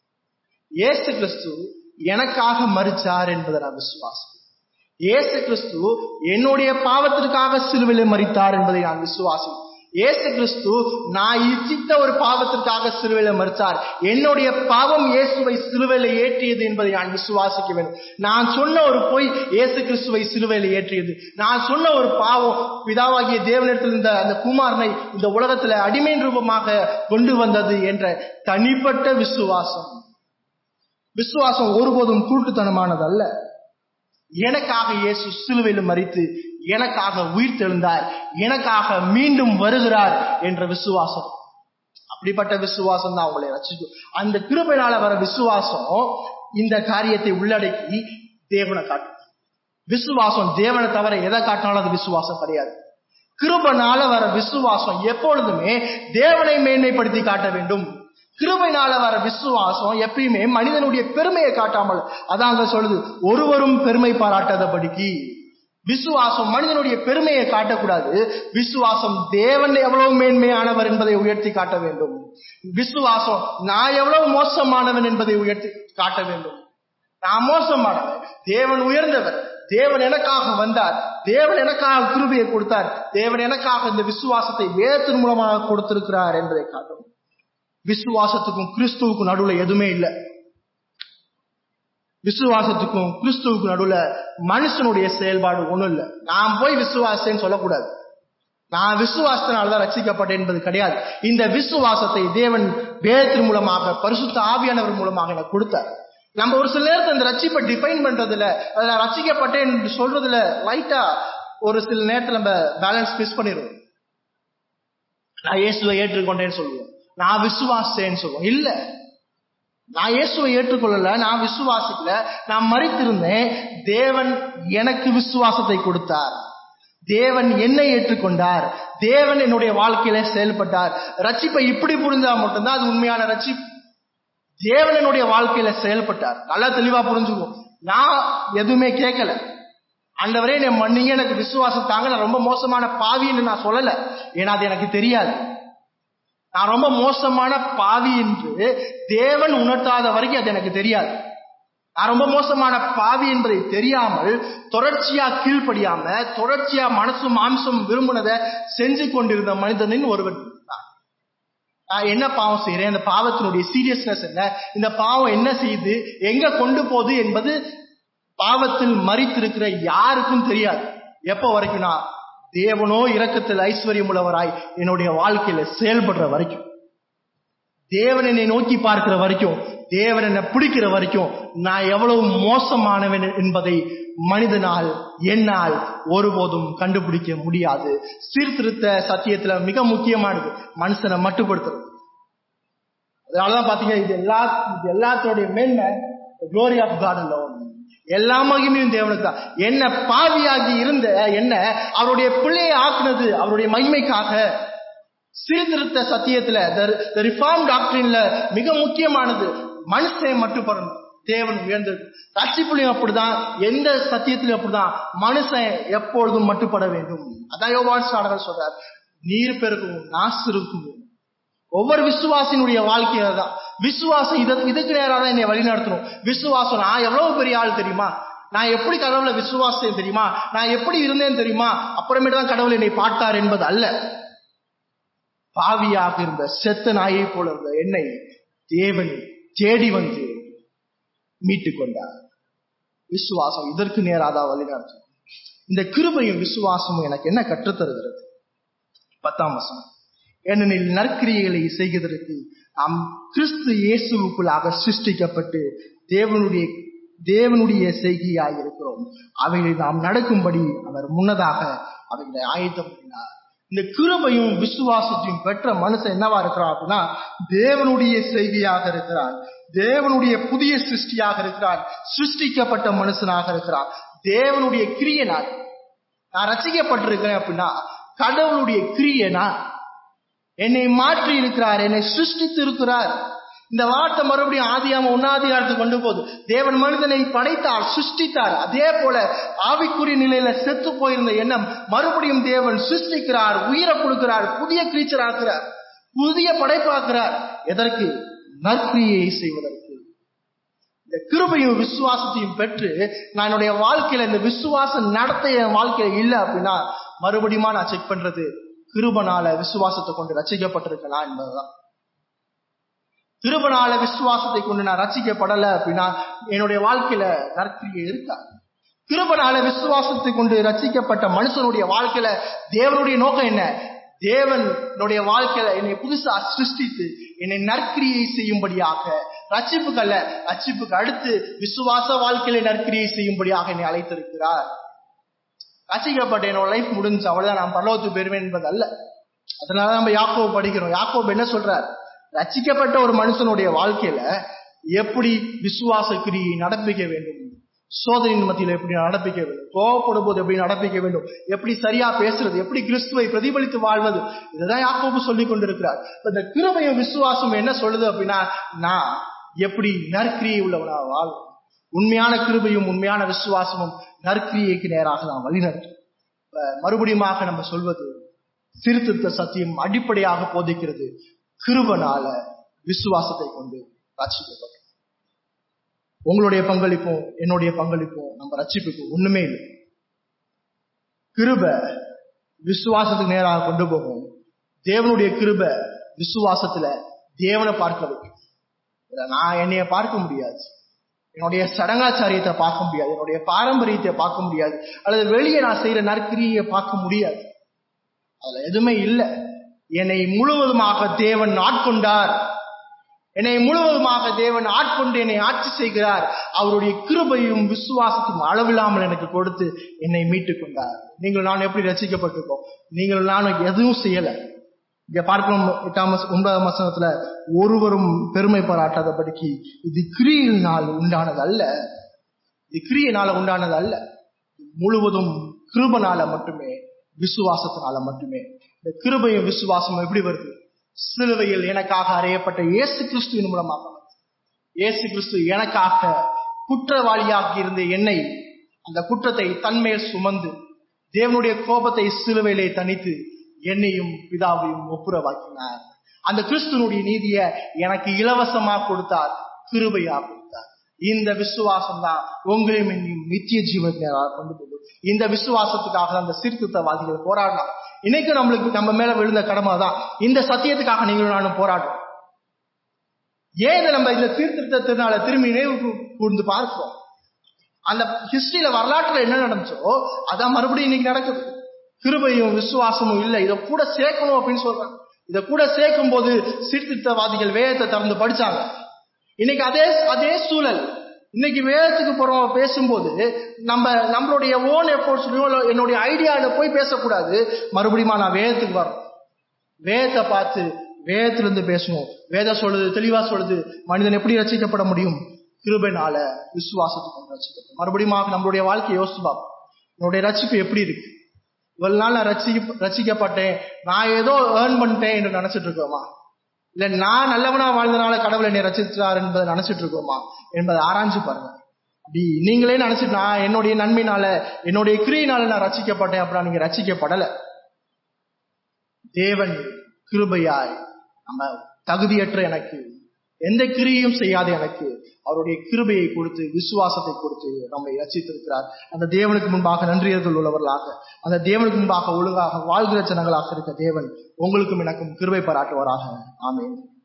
இயேசு கிறிஸ்து எனக்காக மறிச்சார் என்பதை நான் விசுவாசம் இயேசு கிறிஸ்து என்னுடைய பாவத்திற்காக சிலுவிலை மறித்தார் என்பதை நான் விசுவாசி இயேசு கிறிஸ்து நான் இச்சித்த ஒரு பாவத்திற்காக சிலுவையில மறித்தார் என்னுடைய பாவம் இயேசுவை சிலுவையில ஏற்றியது என்பதை நான் விசுவாசிக்க வேண்டும் நான் சொன்ன ஒரு பொய் இயேசு கிறிஸ்துவை சிலுவையில ஏற்றியது நான் சொன்ன ஒரு பாவம் பிதாவாகிய தேவனிடத்தில் இந்த அந்த குமாரனை இந்த உலகத்துல அடிமையின் ரூபமாக கொண்டு வந்தது என்ற தனிப்பட்ட விசுவாசம் விசுவாசம் ஒருபோதும் கூட்டுத்தனமானது அல்ல எனக்காக இயேசு சிலுவையில் மறித்து எனக்காக உயிர் தெழுந்தார் எனக்காக மீண்டும் வருகிறார் என்ற விசுவாசம் அப்படிப்பட்ட விசுவாசம் தான் அவங்களை ரசிக்கும் அந்த கிருபையினால வர விசுவாசம் இந்த காரியத்தை உள்ளடக்கி தேவனை காட்டும் விசுவாசம் தேவனை தவிர எதை காட்டினாலும் அது விசுவாசம் கிடையாது கிருபனால வர விசுவாசம் எப்பொழுதுமே தேவனை மேன்மைப்படுத்தி காட்ட வேண்டும் கிருபைனால வர விசுவாசம் எப்பயுமே மனிதனுடைய பெருமையை காட்டாமல் அதான் அங்க சொல்லுது ஒருவரும் பெருமை பாராட்டாதபடிக்கு விசுவாசம் மனிதனுடைய பெருமையை காட்டக்கூடாது விசுவாசம் தேவன் எவ்வளவு மேன்மையானவர் என்பதை உயர்த்தி காட்ட வேண்டும் விசுவாசம் நான் எவ்வளவு மோசமானவன் என்பதை உயர்த்தி காட்ட வேண்டும் நான் மோசமானவன் தேவன் உயர்ந்தவர் தேவன் எனக்காக வந்தார் தேவன் எனக்காக கிருபையை கொடுத்தார் தேவன் எனக்காக இந்த விசுவாசத்தை வேதத்தின் மூலமாக கொடுத்திருக்கிறார் என்பதை காட்டும் விசுவாசத்துக்கும் கிறிஸ்துவுக்கும் நடுவுல எதுவுமே இல்லை விசுவாசத்துக்கும் கிறிஸ்துவுக்கு நடுவுல மனுஷனுடைய செயல்பாடு ஒண்ணும் இல்லை நான் போய் விசுவாசேன்னு சொல்லக்கூடாது நான் விசுவாசத்தினால்தான் ரட்சிக்கப்பட்டேன் என்பது கிடையாது இந்த விசுவாசத்தை தேவன் வேதத்தின் மூலமாக பரிசுத்த ஆவியானவர் மூலமாக எனக்கு கொடுத்தார் நம்ம ஒரு சில நேரத்தில் இந்த ரட்சிப்பை டிஃபைன் பண்றதுல அதை நான் ரட்சிக்கப்பட்டேன் சொல்றதுல லைட்டா ஒரு சில நேரத்தில் நம்ம பேலன்ஸ் மிஸ் பண்ணிடுவோம் நான் இயேசுவை ஏற்றுக்கொண்டேன்னு சொல்லுவோம் நான் விசுவாசேன்னு சொல்லுவோம் இல்ல நான் இயேசுவை ஏற்றுக்கொள்ளல நான் விசுவாசிக்கல நான் மறித்திருந்தேன் தேவன் எனக்கு விசுவாசத்தை கொடுத்தார் தேவன் என்னை ஏற்றுக்கொண்டார் தேவன் என்னுடைய வாழ்க்கையில செயல்பட்டார் ரட்சிப்பை இப்படி புரிஞ்சா மட்டும்தான் அது உண்மையான ரட்சிப்பு தேவன் என்னுடைய வாழ்க்கையில செயல்பட்டார் நல்லா தெளிவா புரிஞ்சுக்கும் நான் எதுவுமே கேட்கல ஆண்டவரே என் மன்னிங்க எனக்கு விசுவாசம் தாங்க நான் ரொம்ப மோசமான பாவின்னு நான் சொல்லல ஏன்னா அது எனக்கு தெரியாது நான் ரொம்ப மோசமான பாவி என்று தேவன் உணர்த்தாத வரைக்கும் அது எனக்கு தெரியாது நான் ரொம்ப மோசமான பாவி என்பதை தெரியாமல் தொடர்ச்சியா கீழ்ப்படியாம தொடர்ச்சியா மனசும் மாம்சம் விரும்பினதை செஞ்சு கொண்டிருந்த மனிதனின் ஒருவன் நான் என்ன பாவம் செய்யறேன் இந்த பாவத்தினுடைய சீரியஸ்னஸ் என்ன இந்த பாவம் என்ன செய்யுது எங்க கொண்டு போகுது என்பது பாவத்தில் மறித்திருக்கிற யாருக்கும் தெரியாது எப்ப வரைக்கும்னா தேவனோ இரக்கத்தில் ஐஸ்வர்யம் உள்ளவராய் என்னுடைய வாழ்க்கையில செயல்படுற வரைக்கும் தேவன் என்னை நோக்கி பார்க்கிற வரைக்கும் தேவன் என்னை பிடிக்கிற வரைக்கும் நான் எவ்வளவு மோசமானவன் என்பதை மனிதனால் என்னால் ஒருபோதும் கண்டுபிடிக்க முடியாது சீர்திருத்த சத்தியத்துல மிக முக்கியமானது மனுஷனை மட்டுப்படுத்துறது அதனாலதான் பாத்தீங்க இது எல்லா இது எல்லாத்தோடைய மேன்மை க்ளோரி ஆஃப் காட் லோன் எல்லா மகிமையும் தேவனுக்கு தான் என்ன பாவியாகி இருந்த என்ன அவருடைய பிள்ளையை ஆக்குனது அவருடைய மகிமைக்காக சீர்திருத்த சத்தியத்துல the ரிஃபார்ம் டாக்டரின்ல மிக முக்கியமானது மனுஷன் மட்டுப்படணும் தேவன் உயர்ந்தது ரட்சிப்புலையும் அப்படிதான் எந்த சத்தியத்திலும் அப்படிதான் மனுஷன் எப்பொழுதும் மட்டுப்பட வேண்டும் அதான் யோவான் சாடகர் சொல்றார் நீர் பெருகும் நாசு இருக்கும் ஒவ்வொரு விசுவாசினுடைய வாழ்க்கையில தான் விசுவாசம் இத இதுக்கு நேரா தான் என்னை வழிநடத்தணும் விசுவாசம் நான் எவ்வளவு பெரிய ஆள் தெரியுமா நான் எப்படி கடவுளை விசுவாசம் தெரியுமா நான் எப்படி இருந்தேன் தெரியுமா அப்புறமேட்டு தான் கடவுள் என்னை பார்த்தார் என்பது அல்ல பாவியாக இருந்த செத்த நாயை போல இருந்த என்னை தேவன் தேடி வந்து மீட்டு கொண்டார் விசுவாசம் இதற்கு நேராதான் வழிநடத்தும் இந்த கிருபையும் விசுவாசமும் எனக்கு என்ன கற்றுத்தருகிறது பத்தாம் வசனம் ஏனெனில் நற்கிரியைகளை செய்வதற்கு நாம் கிறிஸ்து இயேசுவுக்குள்ளாக சிருஷ்டிக்கப்பட்டு தேவனுடைய தேவனுடைய செய்கையாய் இருக்கிறோம் அவைகளை நாம் நடக்கும்படி அவர் முன்னதாக அவைகளை ஆயத்தம் பண்ணினார் இந்த கிருபையும் விசுவாசத்தையும் பெற்ற மனுஷன் என்னவா இருக்கிறான் அப்படின்னா தேவனுடைய செய்கையாக இருக்கிறான் தேவனுடைய புதிய சிருஷ்டியாக இருக்கிறான் சிருஷ்டிக்கப்பட்ட மனுஷனாக இருக்கிறான் தேவனுடைய கிரியனால் நான் ரசிக்கப்பட்டிருக்கிறேன் அப்படின்னா கடவுளுடைய கிரியனா என்னை மாற்றி இருக்கிறார் என்னை சிருஷ்டித்து இருக்கிறார் இந்த வார்த்தை மறுபடியும் ஆதியாம உன்னாதிகாரத்துக்கு கொண்டு போகுது தேவன் மனிதனை படைத்தார் சிருஷ்டித்தார் அதே போல ஆவிக்குரிய நிலையில செத்து போயிருந்த எண்ணம் மறுபடியும் தேவன் சிருஷ்டிக்கிறார் உயிரை கொடுக்கிறார் புதிய கிரீச்சர் ஆக்குறார் புதிய படைப்பாக்குறார் எதற்கு நற்கிரியை செய்வதற்கு இந்த கிருபையும் விசுவாசத்தையும் பெற்று நான் என்னுடைய வாழ்க்கையில இந்த விசுவாச நடத்த என் வாழ்க்கையில இல்லை அப்படின்னா மறுபடியும் நான் செக் பண்றது கிருபனால விசுவாசத்தை கொண்டு ரசிக்கப்பட்டிருக்கலாம் என்பதுதான் கிருபனால விசுவாசத்தை கொண்டு நான் ரசிக்கப்படல அப்படின்னா என்னுடைய வாழ்க்கையில நற்கிரியை இருக்கா கிருபனால விசுவாசத்தை கொண்டு ரசிக்கப்பட்ட மனுஷனுடைய வாழ்க்கையில தேவனுடைய நோக்கம் என்ன தேவனுடைய வாழ்க்கையில என்னை புதுசா சிருஷ்டித்து என்னை நற்கிரியை செய்யும்படியாக ரட்சிப்புக்கு அல்ல ரட்சிப்புக்கு அடுத்து விசுவாச வாழ்க்கையில நற்கிரியை செய்யும்படியாக என்னை அழைத்திருக்கிறார் ரசிக்கப்பட்ட என்னோட லைஃப் முடிஞ்சு அவ்வளவுதான் நான் பரலோகத்துக்கு பெறுவேன் என்பது அல்ல அதனால நம்ம யாக்கோப் படிக்கிறோம் யாக்கோப் என்ன சொல்றார் ரச்சிக்கப்பட்ட ஒரு மனுஷனுடைய வாழ்க்கையில எப்படி விசுவாச கிரியை நடப்பிக்க வேண்டும் சோதனையின் மத்தியில எப்படி நடப்பிக்க வேண்டும் கோவப்படும் போது எப்படி நடப்பிக்க வேண்டும் எப்படி சரியா பேசுறது எப்படி கிறிஸ்துவை பிரதிபலித்து வாழ்வது இதுதான் யாக்கோபு சொல்லி கொண்டிருக்கிறார் இந்த கிருபையும் விசுவாசம் என்ன சொல்லுது அப்படின்னா நான் எப்படி நற்கிரியை உள்ளவனா வாழ்வேன் உண்மையான கிருபையும் உண்மையான விசுவாசமும் நற்கிரியைக்கு நேராக நாம் வழிநடத்தும் மறுபடியுமாக நம்ம சொல்வது திருத்திருத்த சத்தியம் அடிப்படையாக போதிக்கிறது கிருபனால விசுவாசத்தை கொண்டு ரட்சிக்கப்பட்டோம் உங்களுடைய பங்களிப்பும் என்னுடைய பங்களிப்பும் நம்ம ரட்சிப்புக்கும் ஒண்ணுமே இல்லை கிருப விசுவாசத்துக்கு நேராக கொண்டு போகும் தேவனுடைய கிருப விசுவாசத்துல தேவனை பார்க்க வைக்கும் நான் என்னைய பார்க்க முடியாது என்னுடைய சடங்காச்சாரியத்தை பார்க்க முடியாது என்னுடைய பாரம்பரியத்தை பார்க்க முடியாது அல்லது வெளியே நான் செய்யற நற்கிரியை பார்க்க முடியாது அதுல எதுவுமே இல்லை என்னை முழுவதுமாக தேவன் ஆட்கொண்டார் என்னை முழுவதுமாக தேவன் ஆட்கொண்டு என்னை ஆட்சி செய்கிறார் அவருடைய கிருபையும் விசுவாசத்தையும் அளவில்லாமல் எனக்கு கொடுத்து என்னை மீட்டுக் கொண்டார் நீங்கள் நான் எப்படி ரசிக்கப்பட்டிருக்கோம் நீங்கள் நானும் எதுவும் செய்யல இங்க பார்க்கிறோம் எட்டாம் ஒன்பதாம் வசனத்துல ஒருவரும் பெருமை பாராட்டாதபடிக்கு இது கிரியினால் உண்டானது அல்ல இது கிரியனால உண்டானது அல்ல முழுவதும் கிருபனால மட்டுமே விசுவாசத்தினால மட்டுமே இந்த கிருபையும் விசுவாசம் எப்படி வருது சிலுவையில் எனக்காக அறையப்பட்ட இயேசு கிறிஸ்துவின் மூலமாக இயேசு கிறிஸ்து எனக்காக குற்றவாளியாக இருந்த என்னை அந்த குற்றத்தை தன்மேல் சுமந்து தேவனுடைய கோபத்தை சிலுவையிலே தனித்து என்னையும் பிதாவையும் ஒப்புரவாக்கினார் அந்த கிறிஸ்துவனுடைய நீதிய எனக்கு இலவசமா கொடுத்தார் கிருபையா கொடுத்தார் இந்த விசுவாசம் தான் உங்களையும் என்னையும் நித்திய ஜீவத்தை கொண்டு போகுது இந்த விசுவாசத்துக்காக அந்த சீர்திருத்தவாதிகள் போராடினார் இன்னைக்கு நம்மளுக்கு நம்ம மேல விழுந்த கடமை தான் இந்த சத்தியத்துக்காக நீங்களும் நானும் போராடுறோம் ஏன் நம்ம இந்த சீர்திருத்தத்தினால திரும்பி நினைவு கூர்ந்து பார்க்கிறோம் அந்த ஹிஸ்டரியில வரலாற்றுல என்ன நடந்துச்சோ அதான் மறுபடியும் இன்னைக்கு நடக்குது கிருபையும் விசுவாசமும் இல்லை இதை கூட சேர்க்கணும் அப்படின்னு சொல்றாங்க இதை கூட சேர்க்கும் போது சீர்திருத்தவாதிகள் வேதத்தை திறந்து படிச்சாங்க இன்னைக்கு அதே அதே சூழல் இன்னைக்கு வேதத்துக்கு போறோம் பேசும்போது நம்ம நம்மளுடைய ஓன் எஃபோர்ட்ஸ்லயும் என்னுடைய ஐடியால போய் பேசக்கூடாது மறுபடியும் நான் வேதத்துக்கு வரோம் வேதத்தை பார்த்து வேதத்திலிருந்து பேசணும் வேதம் சொல்லுது தெளிவா சொல்லுது மனிதன் எப்படி ரசிக்கப்பட முடியும் கிருபைனால விசுவாசத்துக்கு கொண்டு ரசிக்கப்பட்டோம் மறுபடியும் நம்மளுடைய வாழ்க்கையை யோசிச்சு பார்ப்போம் என்னுடைய ரட்சிப்பு எப்படி இருக்கு இவ்வளவு நாள் நான் ரசிக்க ரசிக்கப்பட்டேன் நான் ஏதோ ஏர்ன் பண்ணிட்டேன் என்று நினைச்சிட்டு இருக்கோமா இல்ல நான் நல்லவனா வாழ்ந்தனால கடவுளை என்னை ரசித்தார் என்பதை நினைச்சிட்டு இருக்கோமா என்பதை ஆராய்ஞ்சு பாருங்க அப்படி நீங்களே நினைச்சிட்டு நான் என்னுடைய நன்மையினால என்னுடைய கிரியினால நான் ரசிக்கப்பட்டேன் அப்படின்னா நீங்க ரசிக்கப்படல தேவன் கிருபையாய் நம்ம தகுதியற்ற எனக்கு எந்த கிரியையும் செய்யாத எனக்கு அவருடைய கிருபையை கொடுத்து விசுவாசத்தை கொடுத்து நம்மை ரசித்திருக்கிறார் அந்த தேவனுக்கு முன்பாக நன்றியர்கள் உள்ளவர்களாக அந்த தேவனுக்கு முன்பாக ஒழுங்காக வாழ்கிற ஜனங்களாக இருக்க தேவன் உங்களுக்கும் எனக்கும் கிருபை பாராட்டுவாராக ஆமென்